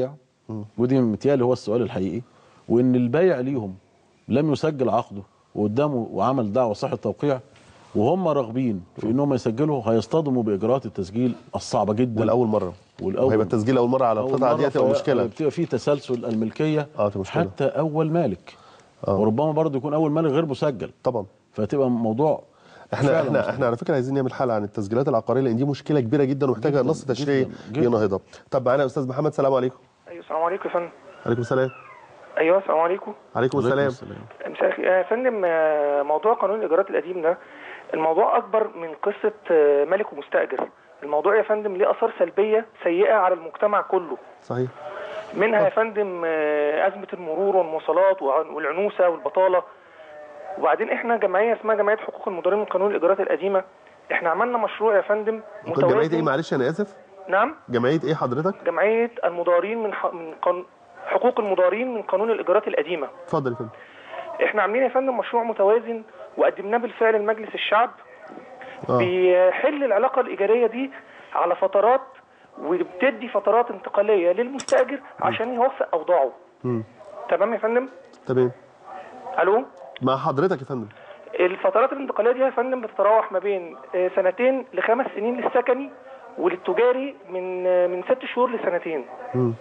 ودي متهيألي هو السؤال الحقيقي وان البايع ليهم لم يسجل عقده وقدامه وعمل دعوه صحه توقيع وهم راغبين في انهم يسجلوا هيصطدموا باجراءات التسجيل الصعبه جدا والاول مره والأول وهيبقى التسجيل اول مره على أول القطعه دي مرة هتبقى في- مشكله بتبقى في تسلسل الملكيه اه تبقى مشكله حتى اول مالك آه. وربما برضه يكون اول مالك غير مسجل طبعا فتبقى موضوع احنا فعلاً احنا مستحيل. احنا على فكره عايزين نعمل حلقه عن التسجيلات العقاريه لان دي مشكله كبيره جدا ومحتاجه جداً، نص تشريعي جداً، جداً. ينهضها طب معانا استاذ محمد سلام عليكم ايوه السلام عليكم يا فندم عليكم السلام ايوه السلام عليكم عليكم عليكم السلام السلام. مساء الخير يا فندم آه، موضوع قانون الايجارات القديم ده الموضوع اكبر من قصه آه، مالك ومستاجر الموضوع يا فندم ليه اثار سلبيه سيئه على المجتمع كله صحيح منها يا فندم آه، ازمه المرور والمواصلات وع- والعنوسه والبطاله وبعدين احنا جمعيه اسمها جمعيه حقوق المديرين من قانون الايجارات القديمه احنا عملنا مشروع يا فندم جمعيه ايه معلش انا اسف نعم جمعيه ايه حضرتك جمعيه المدارين من ح... من قان... حقوق المدارين من قانون الايجارات القديمه اتفضل يا فندم احنا عاملين يا فندم مشروع متوازن وقدمناه بالفعل لمجلس الشعب اه بيحل العلاقه الايجاريه دي على فترات وبتدي فترات انتقاليه للمستاجر عشان يوفق اوضاعه مم. تمام يا فندم تمام الو مع حضرتك يا فندم الفترات الانتقاليه دي يا فندم بتتراوح ما بين آه، سنتين لخمس سنين للسكني وللتجاري من آه، من ست شهور لسنتين مم.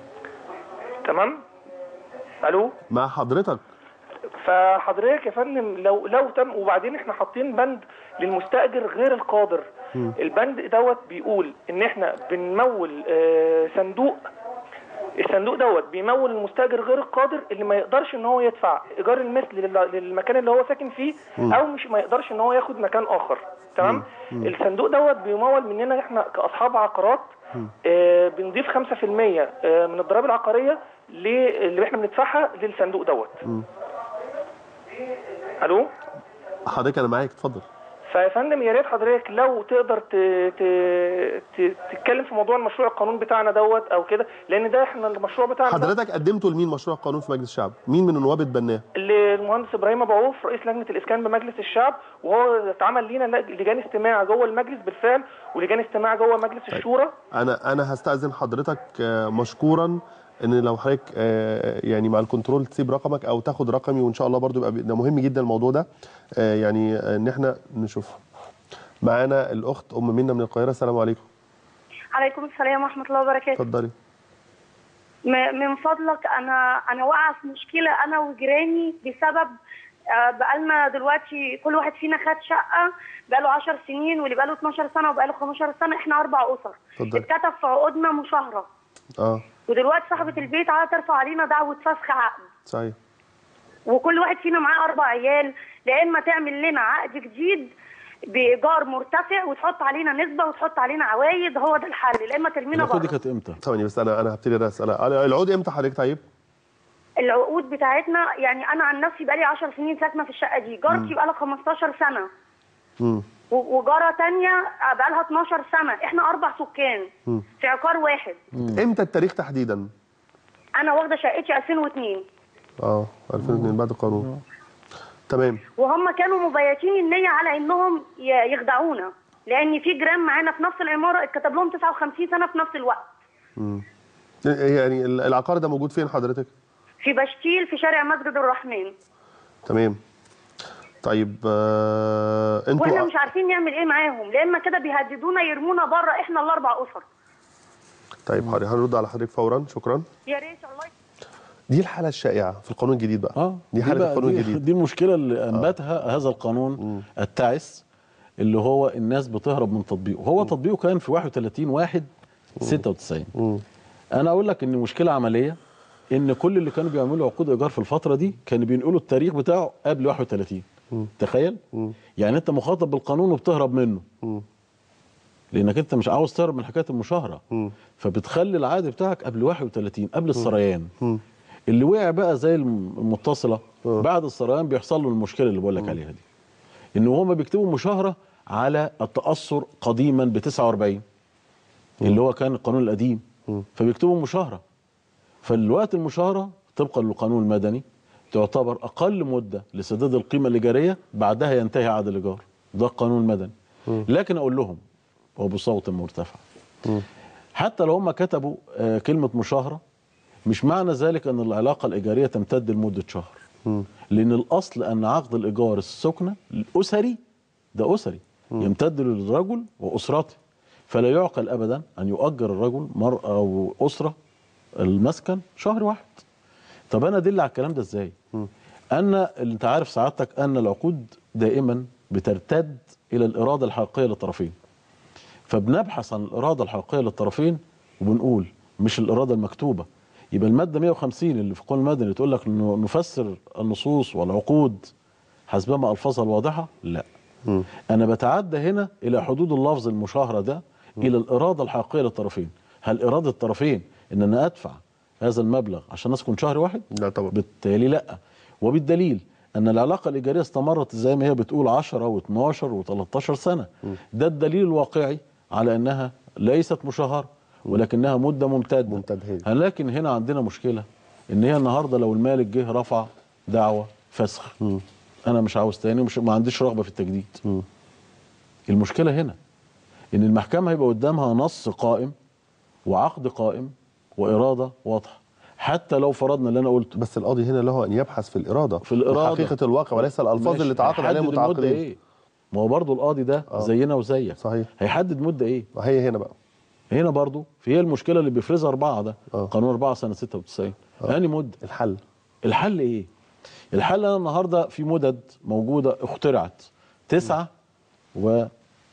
تمام الو مع حضرتك فحضرتك يا فندم لو لو تم وبعدين احنا حاطين بند للمستاجر غير القادر البند دوت بيقول ان احنا بنمول آه، صندوق الصندوق دوت بيمول المستاجر غير القادر اللي ما يقدرش ان هو يدفع ايجار المثل لل- للمكان اللي هو ساكن فيه او مش ما يقدرش ان هو ياخد مكان اخر تمام الصندوق دوت بيمول مننا احنا كاصحاب عقارات آه، بنضيف 5% آه، من الضرائب العقاريه ل- اللي احنا بندفعها للصندوق دوت الو حضرتك انا معاك اتفضل فيا فندم يا ريت حضرتك لو تقدر ت... ت... ت... تتكلم في موضوع المشروع القانون بتاعنا دوت او كده لان ده احنا المشروع بتاعنا ده حضرتك قدمته لمين مشروع قانون في مجلس الشعب مين من النواب اتبناه للمهندس ابراهيم ابو عوف رئيس لجنه الاسكان بمجلس الشعب وهو اتعمل لينا لج- لجان استماع جوه المجلس بالفعل ولجان استماع جوه مجلس الشورى انا انا هستاذن حضرتك آه، مشكورا ان لو حضرتك آه، يعني مع الكنترول تسيب رقمك او تاخد رقمي وان شاء الله برضو يبقى ده مهم جدا الموضوع ده آه، يعني آه، ان احنا نشوف معانا الاخت ام منى من القاهره السلام عليكم عليكم السلام ورحمة الله وبركاته اتفضلي م- من فضلك أنا أنا واقعة في مشكلة أنا وجيراني بسبب آه، بقالنا دلوقتي كل واحد فينا خد شقة بقاله 10 سنين واللي بقاله 12 سنة وبقاله 15 سنة إحنا أربع أسر اتفضلي. اتكتب في عقودنا مشاهرة اه ودلوقتي صاحبة البيت عايزة ترفع علينا دعوة فسخ عقد صحيح وكل واحد فينا معاه أربع عيال لا إما تعمل لنا عقد جديد بإيجار مرتفع وتحط علينا نسبة وتحط علينا عوايد هو ده الحل لا إما ترمينا العقود دي بره كانت امتى؟ ثواني بس انا انا هبتدي اسال العقود امتى حضرتك طيب العقود بتاعتنا يعني انا عن نفسي بقالي 10 سنين ساكنه في الشقه دي جارتي بقالها 15 سنه امم و- وجاره تانية بقالها 12 سنه احنا اربع سكان في عقار واحد امتى التاريخ تحديدا انا واخده شقتي 2002 اه 2002 بعد القانون تمام وهم كانوا مبيتين النيه على انهم ي- يخدعونا لان في جيران معانا في نفس العماره اتكتب لهم 59 سنه في نفس الوقت يعني العقار ده موجود فين حضرتك في بشتيل في شارع مسجد الرحمن تمام طيب آه واحنا انتوا مش عارفين نعمل ايه معاهم لا اما كده بيهددونا يرمونا بره احنا الاربع اسر طيب حاضر هنرد على حضرتك فورا شكرا يا ريت الله دي الحاله الشائعه في القانون الجديد بقى اه دي حاله بقى- القانون دي, الجديد دي المشكله اللي انبتها هذا القانون التعس اللي هو الناس بتهرب من تطبيقه هو تطبيقه كان في 31 واحد 96 انا اقول لك ان مشكله عمليه ان كل اللي كانوا بيعملوا عقود ايجار في الفتره دي كانوا بينقلوا التاريخ بتاعه قبل 31 تخيل يعني انت مخاطب بالقانون وبتهرب منه لانك انت مش عاوز تهرب من حكايه المشاهره فبتخلي العقد بتاعك قبل 31 قبل السريان اللي وقع بقى زي الم- المتصله بعد السريان بيحصل له المشكله اللي بقول لك عليها دي ان هما بيكتبوا مشاهره على التاثر قديما ب 49 اللي هو كان القانون القديم فبيكتبوا مشاهره فالوقت المشاهره طبقا للقانون المدني تعتبر اقل مده لسداد القيمه الايجاريه بعدها ينتهي عقد الايجار ده القانون المدني لكن اقول لهم وبصوت مرتفع حتى لو هم كتبوا آه، كلمه مشاهره مش معنى ذلك ان العلاقه الايجاريه تمتد لمده شهر لان الاصل ان عقد الايجار السكنه الاسري ده اسري يمتد للرجل واسرته فلا يعقل ابدا ان يؤجر الرجل مرأة او اسره المسكن شهر واحد طب انا ادل على الكلام ده ازاي ان اللي انت عارف سعادتك ان العقود دائما بترتد الى الاراده الحقيقيه للطرفين فبنبحث عن الاراده الحقيقيه للطرفين وبنقول مش الاراده المكتوبه يبقى الماده 150 اللي في القانون المدني تقول لك انه نفسر النصوص والعقود حسبما الفاظها الواضحه لا انا بتعدى هنا الى حدود اللفظ المشاهره ده الى الاراده الحقيقيه للطرفين هل اراده الطرفين ان انا ادفع هذا المبلغ عشان اسكن شهر واحد لا طبعا بالتالي لا وبالدليل ان العلاقه الايجاريه استمرت زي ما هي بتقول 10 و12 و13 سنه ده الدليل الواقعي على انها ليست مشاهره ولكنها مده ممتده ممتده لكن هنا عندنا مشكله ان هي النهارده لو المالك جه رفع دعوه فسخ انا مش عاوز تاني ومش ما عنديش رغبه في التجديد المشكله هنا ان المحكمه هيبقى قدامها نص قائم وعقد قائم واراده واضحه حتى لو فرضنا اللي انا قلته بس القاضي هنا له ان يبحث في الاراده في الاراده وحقيقه الواقع وليس الالفاظ ماشي. اللي تعاقد عليها هيحدد المدة متعاقدين ايه ما هو برضه القاضي ده آه. زينا وزيك صحيح هيحدد مده ايه وهي هنا بقى هنا برضه في هي المشكله اللي بيفرزها اربعه ده قانون اربعه سنه 96 انهي مده الحل الحل ايه الحل انا النهارده في مدد موجوده اخترعت تسعة و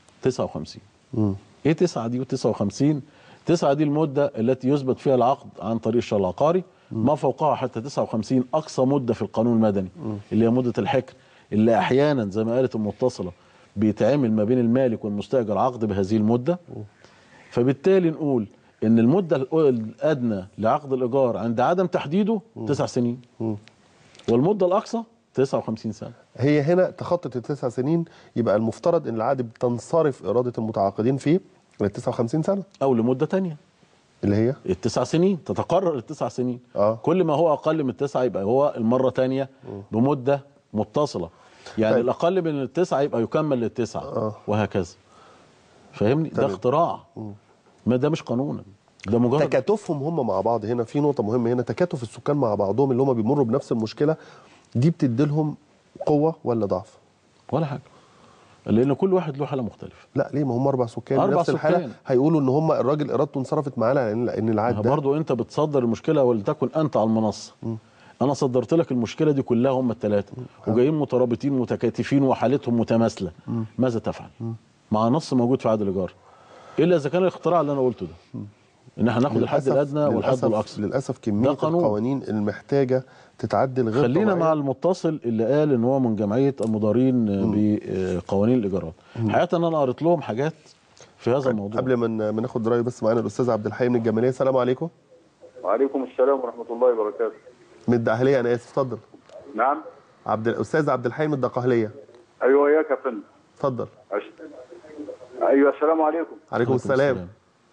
59 ايه تسعة دي و59 تسعة دي المدة التي يثبت فيها العقد عن طريق الشرع العقاري ما فوقها حتى 59 أقصى مدة في القانون المدني اللي هي مدة الحكر اللي أحيانا زي ما قالت المتصلة بيتعمل ما بين المالك والمستأجر عقد بهذه المدة فبالتالي نقول ان المدة الأ- الأدنى لعقد الإيجار عند عدم تحديده تسع سنين والمدة الأقصى 59 سنة هي هنا تخطت التسع سنين يبقى المفترض ان العقد بتنصرف اراده المتعاقدين فيه ل 59 سنه أو لمدة تانية اللي هي التسع سنين تتقرر التسع سنين آه. كل ما هو اقل من التسعه يبقى هو المره تانية بمده متصله يعني طيب. الاقل من التسعه يبقى يكمل للتسعه آه. وهكذا فاهمني ده تمام. اختراع ما ده مش قانونا ده مجرد تكاتفهم هم مع بعض هنا في نقطه مهمه هنا تكاتف السكان مع بعضهم اللي هم بيمروا بنفس المشكله دي بتدي لهم قوه ولا ضعف ولا حاجه لان كل واحد له حاله مختلفه لا ليه ما هم اربع سكان أربع نفس الحاله سكان. هيقولوا ان هم الراجل ارادته انصرفت معانا لان لان العقد ده برضه انت بتصدر المشكله ولتكن انت على المنصه انا صدرت لك المشكله دي كلها هم الثلاثه وجايين مترابطين متكاتفين وحالتهم متماثله ماذا تفعل مع نص موجود في عقد الايجار الا اذا كان الاختراع اللي انا قلته ده ان احنا ناخد الحد للأسف- الادنى والحد للأسف- الاقصى للاسف كميه ده قانون. القوانين المحتاجه تتعدل غير خلينا طبيعية. مع المتصل اللي قال ان هو من جمعيه المدارين بقوانين الايجارات حقيقه انا قريت لهم حاجات في هذا الموضوع قبل ما ن- ما ناخد راي بس معانا الاستاذ عبد الحي من الجماليه السلام عليكم وعليكم السلام ورحمة الله وبركاته من الدقهليه انا اسف اتفضل نعم عبد الاستاذ عبد الحي من الدقهليه أيوة إياك يا فندم اتفضل أش- أيوة السلام عليكم عليكم السلام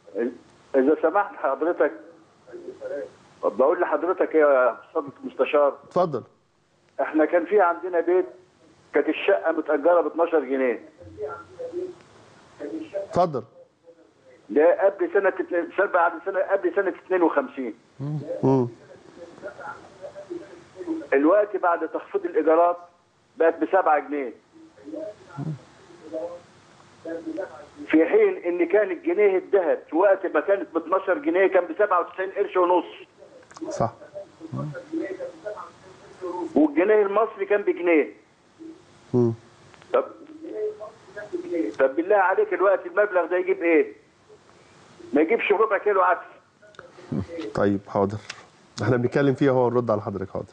إذا سمحت حضرتك بقول لحضرتك يا صديق المستشار اتفضل احنا كان في عندنا بيت كانت الشقة متأجرة ب 12 جنيه اتفضل ده قبل سنة اتنين- سنة بعد سنة قبل سنة 52 مم. الوقت بعد تخفيض الإيجارات بقت ب 7 جنيه في حين ان كان الجنيه الذهب في وقت ما كانت ب 12 جنيه كان ب 97 قرش ونص صح والجنيه المصري كان بجنيه مم. طب طب بالله عليك الوقت المبلغ ده يجيب ايه؟ ما يجيبش ربع كيلو عدس طيب حاضر احنا بنتكلم فيها هو نرد على حضرتك حاضر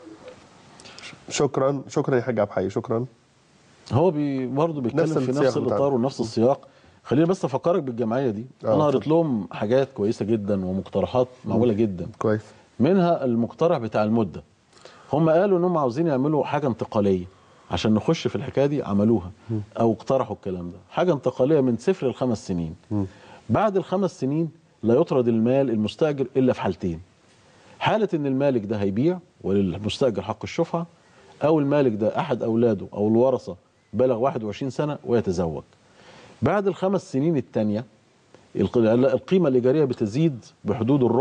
شكرا شكرا يا حاج عبد الحي شكرا هو بي برضه بيتكلم نفس في السياق نفس بتاعنا. الاطار ونفس السياق خليني بس افكرك بالجمعيه دي آه، انا قريت لهم حاجات كويسه جدا ومقترحات معقوله جدا كويس منها المقترح بتاع المده هم قالوا انهم عاوزين يعملوا حاجه انتقاليه عشان نخش في الحكايه دي عملوها او اقترحوا الكلام ده حاجه انتقاليه من صفر لخمس سنين بعد الخمس سنين لا يطرد المال المستاجر الا في حالتين حاله ان المالك ده هيبيع وللمستاجر حق الشفعه او المالك ده احد اولاده او الورثه بلغ 21 سنه ويتزوج بعد الخمس سنين الثانيه القيمه الايجاريه بتزيد بحدود الربع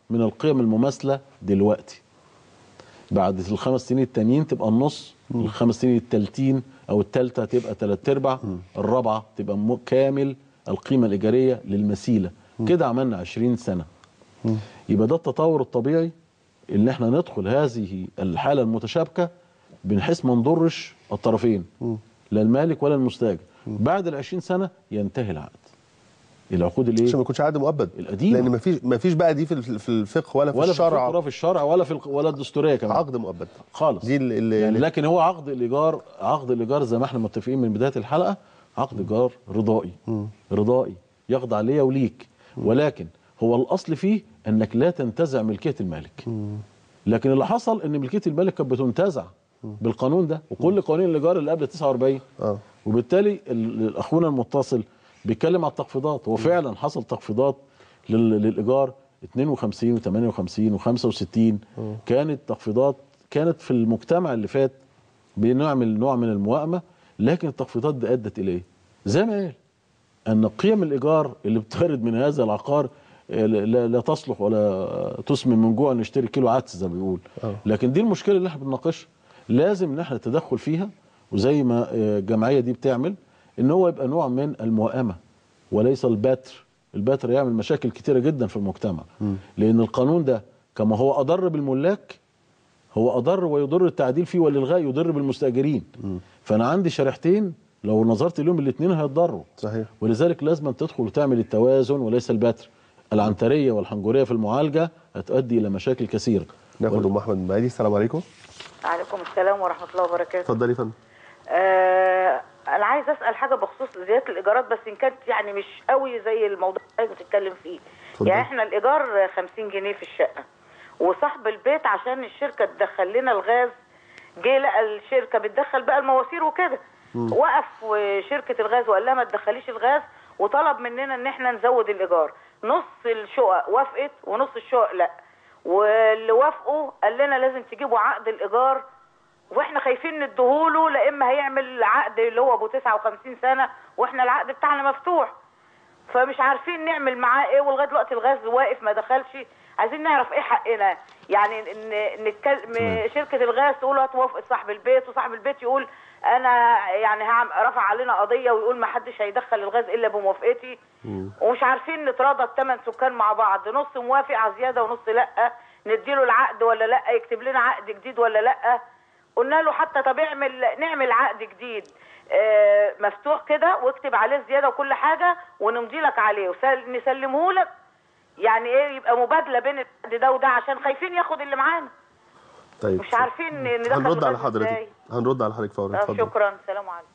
من القيم المماثله دلوقتي بعد الخمس سنين التانيين تبقى النص الخمس سنين التالتين او التالتة تبقى تلات ارباع الرابعه تبقى م- كامل القيمه الايجاريه للمسيله كده عملنا 20 سنه يبقى ده التطور الطبيعي ان احنا ندخل هذه الحاله المتشابكه بحيث ما نضرش الطرفين لا المالك ولا المستاجر بعد ال 20 سنه ينتهي العقد العقود الايه عشان ما يكونش عقد مؤبد القديمة. لان ما فيش ما فيش بقى دي في ال- في الفقه ولا في ولا في الشرع الفقه ولا في الشرع ولا في الق- ولا الدستوريه كمان عقد مؤبد خالص دي اللي اللي يعني لكن هو عقد الايجار عقد الايجار زي ما احنا متفقين من بدايه الحلقه عقد ايجار رضائي رضائي يخضع ليا وليك ولكن هو الاصل فيه انك لا تنتزع ملكيه المالك لكن اللي حصل ان ملكيه المالك كانت بتنتزع بالقانون ده وكل قوانين الايجار اللي قبل 49 اه وبالتالي ال- اخونا المتصل بيتكلم على التخفيضات هو فعلا حصل تخفيضات لل- للايجار 52 و58 و65 كانت تخفيضات كانت في المجتمع اللي فات بنعمل نوع من الموائمه لكن التخفيضات دي ادت الى ايه؟ زي ما قال ان قيم الايجار اللي بترد من هذا العقار آه، لا, لا تصلح ولا تسمن من جوع نشتري كيلو عدس زي ما بيقول لكن دي المشكله اللي احنا بنناقشها لازم ان احنا نتدخل فيها وزي ما آه، الجمعيه دي بتعمل ان هو يبقى نوع من الموائمه وليس البتر البتر يعمل مشاكل كتيره جدا في المجتمع لان القانون ده كما هو اضر بالملاك هو اضر ويضر التعديل فيه والالغاء يضر بالمستاجرين فانا عندي شريحتين لو نظرت لهم الاثنين هيتضروا صحيح ولذلك لازم تدخل وتعمل التوازن وليس البتر العنتريه والحنجريه في المعالجه هتؤدي الى مشاكل كثيره ناخد ام احمد المهدي السلام عليكم عليكم السلام ورحمة الله وبركاته اتفضلي يا فندم آه أنا عايز أسأل حاجة بخصوص زيادة الإيجارات بس إن كانت يعني مش قوي زي الموضوع اللي حضرتك بتتكلم فيه اتفضلي. يعني إحنا الإيجار 50 جنيه في الشقة وصاحب البيت عشان الشركة تدخل لنا الغاز جه لقى الشركة بتدخل بقى المواسير وكده وقف شركة الغاز وقال لها ما تدخليش الغاز وطلب مننا ان احنا نزود الايجار نص الشقق وافقت ونص الشقق لا واللي وافقوا قال لنا لازم تجيبوا عقد الايجار واحنا خايفين نديهوله لا اما هيعمل عقد اللي هو ابو 59 سنه واحنا العقد بتاعنا مفتوح فمش عارفين نعمل معاه ايه ولغايه دلوقتي الغاز واقف ما دخلش عايزين نعرف ايه حقنا يعني ان نتكلم شركه الغاز تقول هتوافق صاحب البيت وصاحب البيت يقول انا يعني هعم- رفع علينا قضيه ويقول ما حدش هيدخل الغاز الا بموافقتي ومش عارفين نتراضى الثمان سكان مع بعض نص موافق على زياده ونص لا نديله العقد ولا لا يكتب لنا عقد جديد ولا لا قلنا له حتى طب اعمل نعمل عقد جديد آه، مفتوح كده واكتب عليه الزياده وكل حاجه ونمضي لك عليه ونسلمه لك يعني ايه يبقى مبادله بين العقد ده وده عشان خايفين ياخد اللي معانا طيب مش عارفين ندخل هنرد على الغاز إزاي. حضرتك هنرد على حضرتك فورا آه، اتفضل شكرا سلام عليكم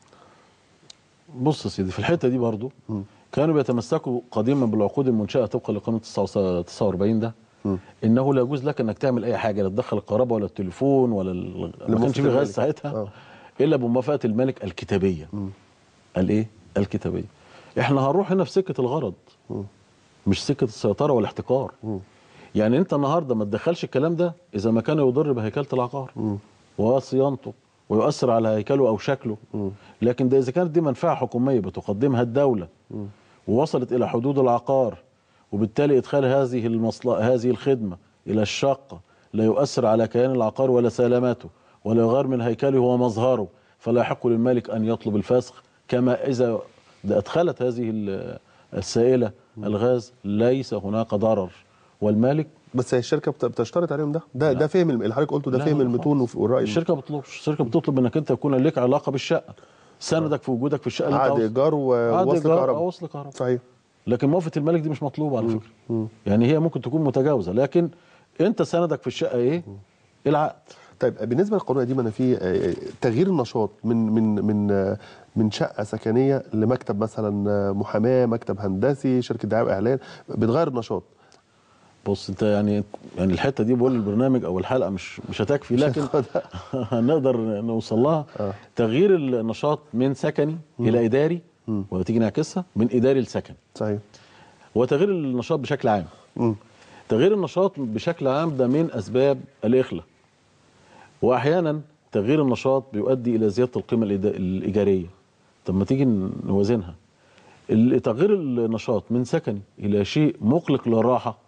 بص يا سيدي في الحته دي برضو كانوا بيتمسكوا قديما بالعقود المنشاه طبقا لقانون 49 ده انه لا يجوز لك انك تعمل اي حاجه لا تدخل الكهرباء ولا التليفون ولا ال... ما لموافقة كانش في غاز الملك. ساعتها آه. الا بموافقه الملك الكتابيه الايه الكتابيه احنا هنروح هنا في سكه الغرض مش سكه السيطره والاحتكار يعني انت النهارده ما تدخلش الكلام ده اذا ما كان يضر بهيكله العقار وصيانته ويؤثر على هيكله او شكله لكن ده اذا كانت دي منفعه حكوميه بتقدمها الدوله ووصلت الى حدود العقار وبالتالي ادخال هذه المصل... هذه الخدمه الى الشقه لا يؤثر على كيان العقار ولا سلامته ولا يغير من هيكله ومظهره فلا يحق للمالك ان يطلب الفسخ كما اذا ادخلت هذه ال- السائله الغاز ليس هناك ضرر والمالك بس هي الشركه بت- بتشترط عليهم ده ده ده فهم الم- اللي حضرتك قلته ده لا، فهم لا المتون وف- والراي الشركه ما بتطلبش الشركه بتطلب انك انت يكون لك علاقه بالشقه سندك في وجودك في الشقه اللي انت عقد عاوز- ايجار عقد ووصل إيجار كهرباء أو وصل كهرباء صحيح لكن موافقه الملك دي مش مطلوبه على فكره يعني هي ممكن تكون متجاوزه لكن انت سندك في الشقه ايه العقد طيب بالنسبه للقانون القديم انا في آه، تغيير النشاط من من من آه، من شقه سكنيه لمكتب مثلا آه، محاماه مكتب هندسي شركه دعايه واعلان بتغير النشاط بص انت يعني يعني الحته دي بقول البرنامج او الحلقه مش مش هتكفي لكن هنقدر نوصل لها تغيير النشاط من سكني الى اداري وتيجي نعكسها من اداري لسكني صحيح وتغيير النشاط بشكل عام تغيير النشاط بشكل عام ده من اسباب الاخلاء واحيانا تغيير النشاط بيؤدي الى زياده القيمه الإدا- الايجاريه طب ما تيجي نوازنها ال- تغيير النشاط من سكني الى شيء مقلق للراحه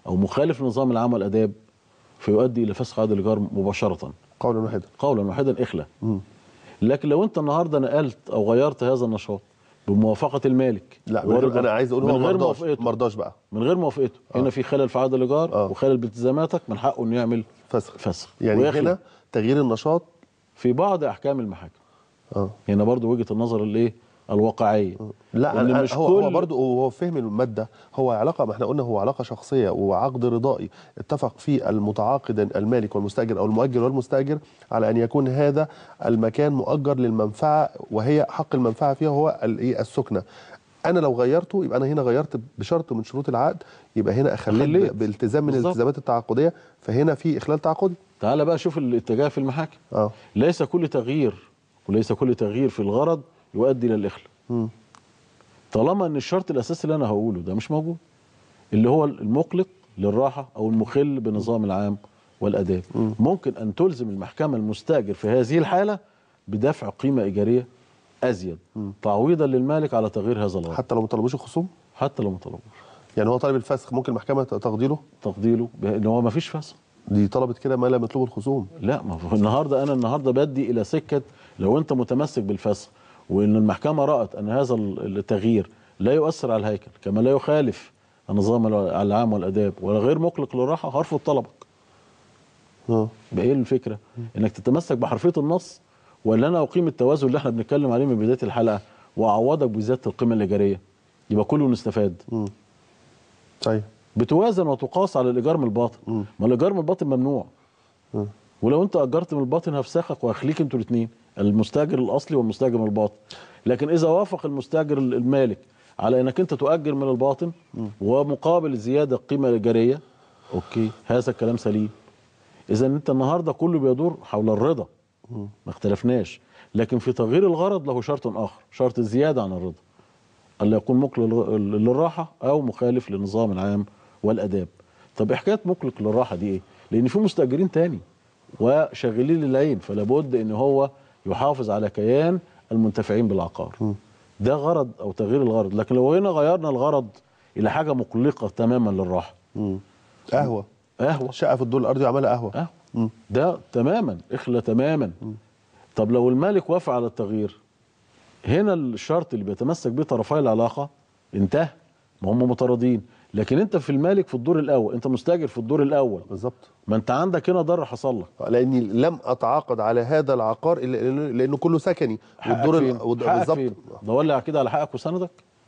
او مخالف لنظام العام والاداب فيؤدي الى فسخ عقد الايجار مباشره قولا واحدا قولا واحدا اخلى مم. لكن لو انت النهارده نقلت او غيرت هذا النشاط بموافقه المالك لا من غير ورضا- انا عايز اقول من هو غير مرضاش موافقته مرضاش بقى من غير موافقته هنا في خلل في عقد الايجار آه. وخلل بالتزاماتك من حقه انه يعمل فسخ فسخ يعني ويخلع. هنا تغيير النشاط في بعض احكام المحاكم اه هنا برضو وجهه النظر الايه الواقعيه لا إن أنا مش هو هو كل- برضه هو فهم الماده هو علاقه ما احنا قلنا هو علاقه شخصيه وعقد رضائي اتفق فيه المتعاقدان المالك والمستاجر او المؤجر والمستاجر على ان يكون هذا المكان مؤجر للمنفعه وهي حق المنفعه فيها هو الايه السكنه انا لو غيرته يبقى انا هنا غيرت بشرط من شروط العقد يبقى هنا اخليت أخليت. ب- بالتزام من بالظبط. الالتزامات التعاقديه فهنا في اخلال تعاقدي تعال بقى شوف الاتجاه في المحاكم اه ليس كل تغيير وليس كل تغيير في الغرض يؤدي الى الاخلاء مم. طالما ان الشرط الاساسي اللي انا هقوله ده مش موجود اللي هو المقلق للراحه او المخل بالنظام العام والاداب ممكن ان تلزم المحكمه المستاجر في هذه الحاله بدفع قيمه ايجاريه ازيد تعويضا للمالك على تغيير هذا الغرض حتى لو ما طلبوش الخصوم حتى لو ما طلبوش يعني هو طالب الفسخ ممكن المحكمه تقديره تقديره ان هو ما فيش فسخ دي طلبت كده ما لم يطلبه الخصوم لا ما هو النهارده انا النهارده بدي الى سكه لو انت متمسك بالفسخ وان المحكمه رات ان هذا التغيير لا يؤثر على الهيكل كما لا يخالف النظام العام والاداب ولا غير مقلق للراحه هرفض طلبك. اه يبقى ايه الفكره؟ انك تتمسك بحرفيه النص ولا انا اقيم التوازن اللي احنا بنتكلم عليه من بدايه الحلقه واعوضك بزياده القيمه الايجاريه يبقى كله نستفاد. صحيح بتوازن وتقاس على الايجار من الباطن ما الايجار من الباطن ممنوع مم. ولو انت اجرت من الباطن هفسخك وهخليك انتوا الاثنين المستاجر الاصلي والمستاجر من الباطن لكن اذا وافق المستاجر المالك على انك انت تؤجر من الباطن ومقابل زياده القيمه الايجاريه اوكي هذا الكلام سليم اذا انت النهارده كله بيدور حول الرضا ما اختلفناش لكن في تغيير الغرض له شرط اخر شرط زياده عن الرضا الا يكون مقلق للراحه او مخالف للنظام العام والاداب طب حكايه مقلق للراحه دي ايه لان في مستاجرين تاني وشغالين للعين فلا بد ان هو يحافظ على كيان المنتفعين بالعقار ده غرض او تغيير الغرض لكن لو هنا غيرنا الغرض الى حاجه مقلقه تماما للراحه قهوه قهوه شقه في الدور الارضي وعملها قهوه قهوه ده تماما اخلى تماما طب لو المالك وافق على التغيير هنا الشرط اللي بيتمسك به طرفي العلاقه انتهى ما هم متراضين لكن انت في المالك في الدور الاول انت مستاجر في الدور الاول بالظبط ما انت عندك هنا ضرر حصل لك لاني لم اتعاقد على هذا العقار الا لأنه- لانه كله سكني والدور ال- والد- حقك بالظبط فين؟ دور كده على حقك وسندك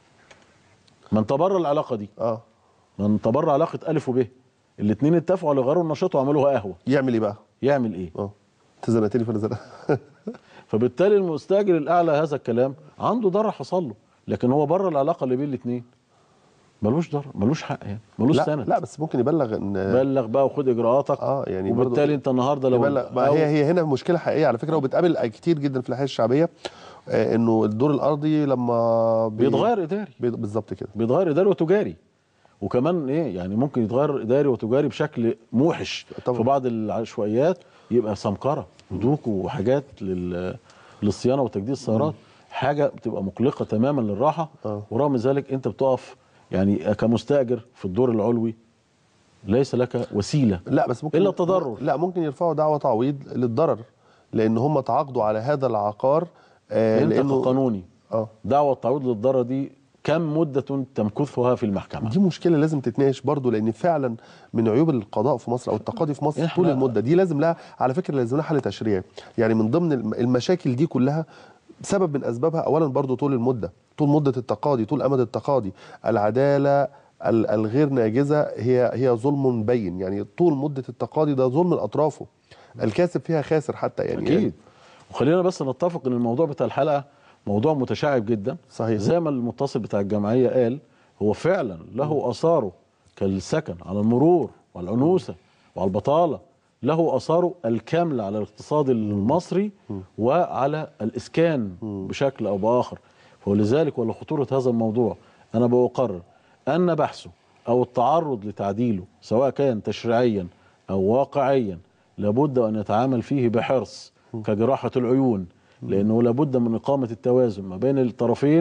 ما انت بره العلاقه دي اه ما انت بره علاقه الف وب الاثنين اتفقوا على غيروا النشاط وعملوها قهوه يعمل ايه بقى؟ يعمل ايه؟ اه انت زنقتني فانا زنقت فبالتالي المستاجر الاعلى هذا الكلام عنده ضرر حصل له لكن هو بره العلاقه اللي بين الاثنين ملوش ضرر ملوش حق يعني ملوش لا سند لا بس ممكن يبلغ ان بلغ بقى وخد اجراءاتك اه يعني برضو وبالتالي انت النهارده لو يبلغ ما هي هي هنا مشكله حقيقيه على فكره وبتقابل كتير جدا في الاحياء الشعبيه آه انه الدور الارضي لما بي- بيتغير اداري بي- بالظبط كده بيتغير اداري وتجاري وكمان ايه يعني ممكن يتغير اداري وتجاري بشكل موحش طبعا. في بعض العشوائيات يبقى سمكره ودوك وحاجات لل للصيانه وتجديد السيارات حاجه بتبقى مقلقه تماما للراحه آه. ورغم ذلك انت بتقف يعني كمستاجر في الدور العلوي ليس لك وسيله لا بس ممكن الا التضرر لا ممكن يرفعوا دعوى تعويض للضرر لان هم تعاقدوا على هذا العقار آه انت لانه كقانوني اه دعوه التعويض للضرر دي كم مده تمكثها في المحكمه دي مشكله لازم تتناقش برضو لان فعلا من عيوب القضاء في مصر او التقاضي في مصر إحنا- طول المده دي لازم لها على فكره لازم لها حل تشريعي يعني من ضمن الم- المشاكل دي كلها سبب من اسبابها اولا برضو طول المده طول مده التقاضي طول امد التقاضي العداله ال- الغير ناجزه هي هي ظلم بين يعني طول مده التقاضي ده ظلم لاطرافه الكاسب فيها خاسر حتى يعني اكيد وخلينا بس نتفق ان الموضوع بتاع الحلقه موضوع متشعب جدا صحيح. زي ما المتصل بتاع الجمعيه قال هو فعلا له اثاره كالسكن على المرور والعنوسه وعلى البطاله له اثاره الكامله على الاقتصاد المصري وعلى الاسكان بشكل او باخر ولذلك ولخطوره هذا الموضوع انا بقرر ان بحثه او التعرض لتعديله سواء كان تشريعيا او واقعيا لابد ان يتعامل فيه بحرص كجراحه العيون لانه لابد من اقامه التوازن ما بين الطرفين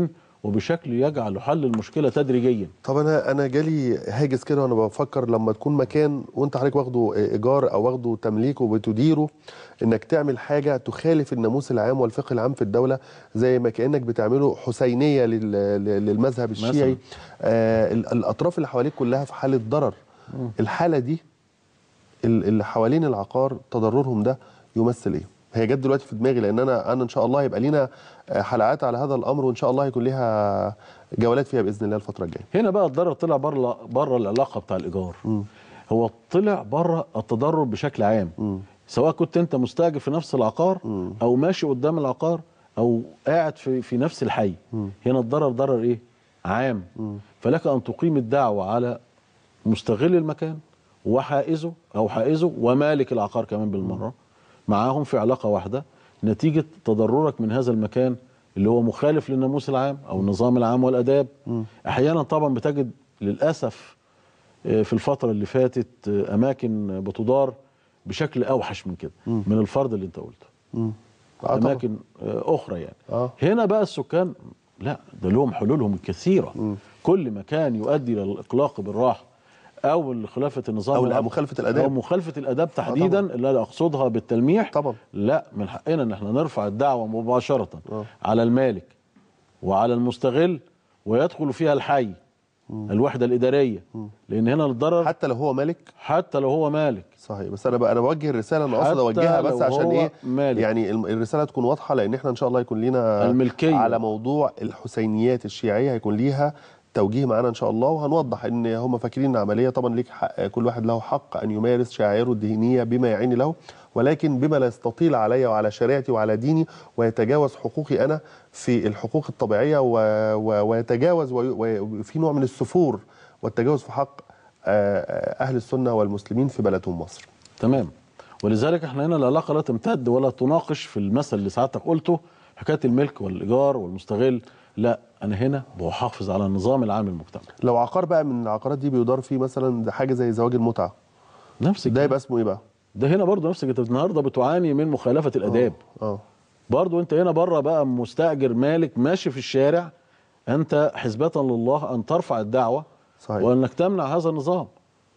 وبشكل يجعل حل المشكله تدريجيا طب انا انا جالي هاجس كده وانا بفكر لما تكون مكان وانت حضرتك واخده ايجار او واخده تمليك وبتديره انك تعمل حاجه تخالف الناموس العام والفقه العام في الدوله زي ما كانك بتعمله حسينيه لل- لل- للمذهب الشيعي آه ال- الاطراف اللي حواليك كلها في حاله ضرر الحاله دي ال- اللي حوالين العقار تضررهم ده يمثل ايه؟ هي جت دلوقتي في دماغي لان انا انا ان شاء الله هيبقى لينا آه، حلقات على هذا الامر وان شاء الله هيكون ليها جولات فيها باذن الله الفتره الجايه. هنا بقى الضرر طلع بره بره العلاقه بتاع الايجار هو طلع بره التضرر بشكل عام سواء كنت انت مستاجر في نفس العقار او ماشي قدام العقار او قاعد في في نفس الحي هنا الضرر ضرر ايه عام فلك ان تقيم الدعوه على مستغل المكان وحائزه او حائزه ومالك العقار كمان بالمره معاهم في علاقه واحده نتيجه تضررك من هذا المكان اللي هو مخالف للناموس العام او النظام العام والاداب احيانا طبعا بتجد للاسف آه، في الفتره اللي فاتت آه، اماكن بتدار بشكل اوحش من كده من الفرض اللي انت قلته آه طبعاً. اماكن آه، اخرى يعني آه. هنا بقى السكان لا ده لهم حلولهم الكثيره كل مكان يؤدي الى الاقلاق بالراحه او لخلافه النظام أو العام مخالفة الآداب. او مخالفه الاداب تحديدا اللي انا اقصدها بالتلميح طبعا لا من حقنا ان احنا نرفع الدعوه مباشره على المالك وعلى المستغل ويدخل فيها الحي الوحده الاداريه لان هنا الضرر حتى لو هو مالك حتى لو هو مالك صحيح بس انا بقى انا بوجه الرساله انا قاصد حتى اوجهها لو بس عشان هو ايه مالك. يعني الم- الرساله تكون واضحه لان احنا ان شاء الله يكون لينا الملكية. على موضوع الحسينيات الشيعيه هيكون ليها توجيه معانا ان شاء الله وهنوضح ان هم فاكرين ان عمليه طبعا ليك حق كل واحد له حق ان يمارس شعائره الدينيه بما يعين له ولكن بما لا يستطيل علي وعلى شريعتي وعلى ديني ويتجاوز حقوقي انا في الحقوق الطبيعيه و... و... ويتجاوز وي- وفي نوع من السفور والتجاوز في حق آه، آه، اهل السنه والمسلمين في بلدهم مصر تمام ولذلك احنا هنا العلاقه لا تمتد ولا تناقش في المثل اللي سعادتك قلته حكايه الملك والايجار والمستغل لا انا هنا بحافظ على النظام العام للمجتمع لو عقار بقى من العقارات دي بيدار فيه مثلا حاجه زي زواج المتعه نفس ده يبقى اسمه ايه بقى؟ ده هنا برضه نفسك انت النهارده بتعاني من مخالفه الاداب اه برضه انت هنا بره بقى مستاجر مالك ماشي في الشارع انت حسبة لله ان ترفع الدعوه صحيح. وانك تمنع هذا النظام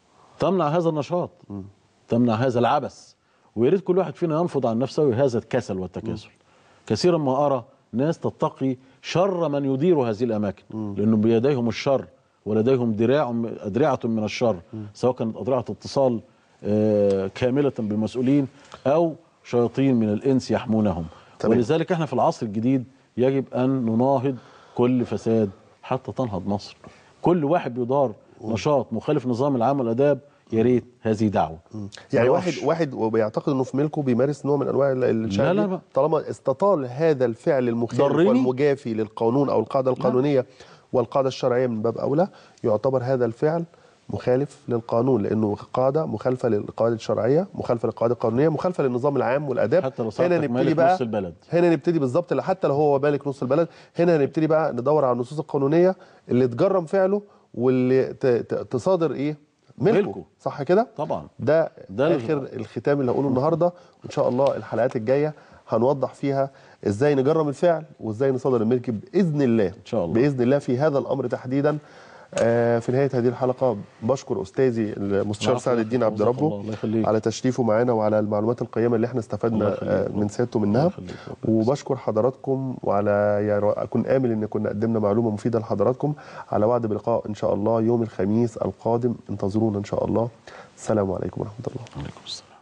تمنع هذا النشاط تمنع هذا العبث ويا ريت كل واحد فينا ينفض عن نفسه هذا الكسل والتكاسل كثيرا ما ارى ناس تتقي شر من يدير هذه الاماكن لانه بيديهم الشر ولديهم دراع ادرعه من الشر سواء كانت ادرعه اتصال آه، كامله بمسؤولين او شياطين من الانس يحمونهم تمام. ولذلك احنا في العصر الجديد يجب ان نناهض كل فساد حتى تنهض مصر كل واحد بيدار نشاط مخالف نظام العام والاداب يا ريت هذه دعوه يعني ما واحد يقفش. واحد وبيعتقد انه في ملكه بيمارس نوع من انواع ال- الشهوة لا دي، بقى. طالما استطال هذا الفعل المخالف ضرني؟ والمجافي للقانون او القاعده القانونيه والقاعده الشرعيه من باب اولى يعتبر هذا الفعل مخالف للقانون لانه قاعده مخالفه للقواعد الشرعيه مخالفه للقواعد القانونيه مخالفه للنظام العام والاداب حتى لو هنا ساعتك نبتدي مالك بقى نص البلد هنا نبتدي بالظبط لا- حتى لو هو مالك نص البلد هنا هنبتدي بقى ندور على النصوص القانونيه اللي تجرم فعله واللي ت- ت- تصادر ايه ملكه, ملكه. صح كده طبعا ده, ده ده ال- اخر الختام اللي هقوله النهارده وان شاء الله الحلقات الجايه هنوضح فيها ازاي نجرم الفعل وازاي نصادر الملك باذن الله ان شاء الله باذن الله في هذا الامر تحديدا آه في نهايه هذه الحلقه بشكر استاذي المستشار العفو سعد يا الدين أخي، عبد جزاك ربه الله، الله يخليك. على تشريفه معانا وعلى المعلومات القيمه اللي احنا الله استفدنا يخليك. آه من سيادته منها الله يخليك. وبشكر حضراتكم وعلى يعني اكون امل ان كنا قدمنا معلومه مفيده لحضراتكم على وعد بلقاء ان شاء الله يوم الخميس القادم انتظرونا ان شاء الله السلام عليكم ورحمه الله عليكم السلام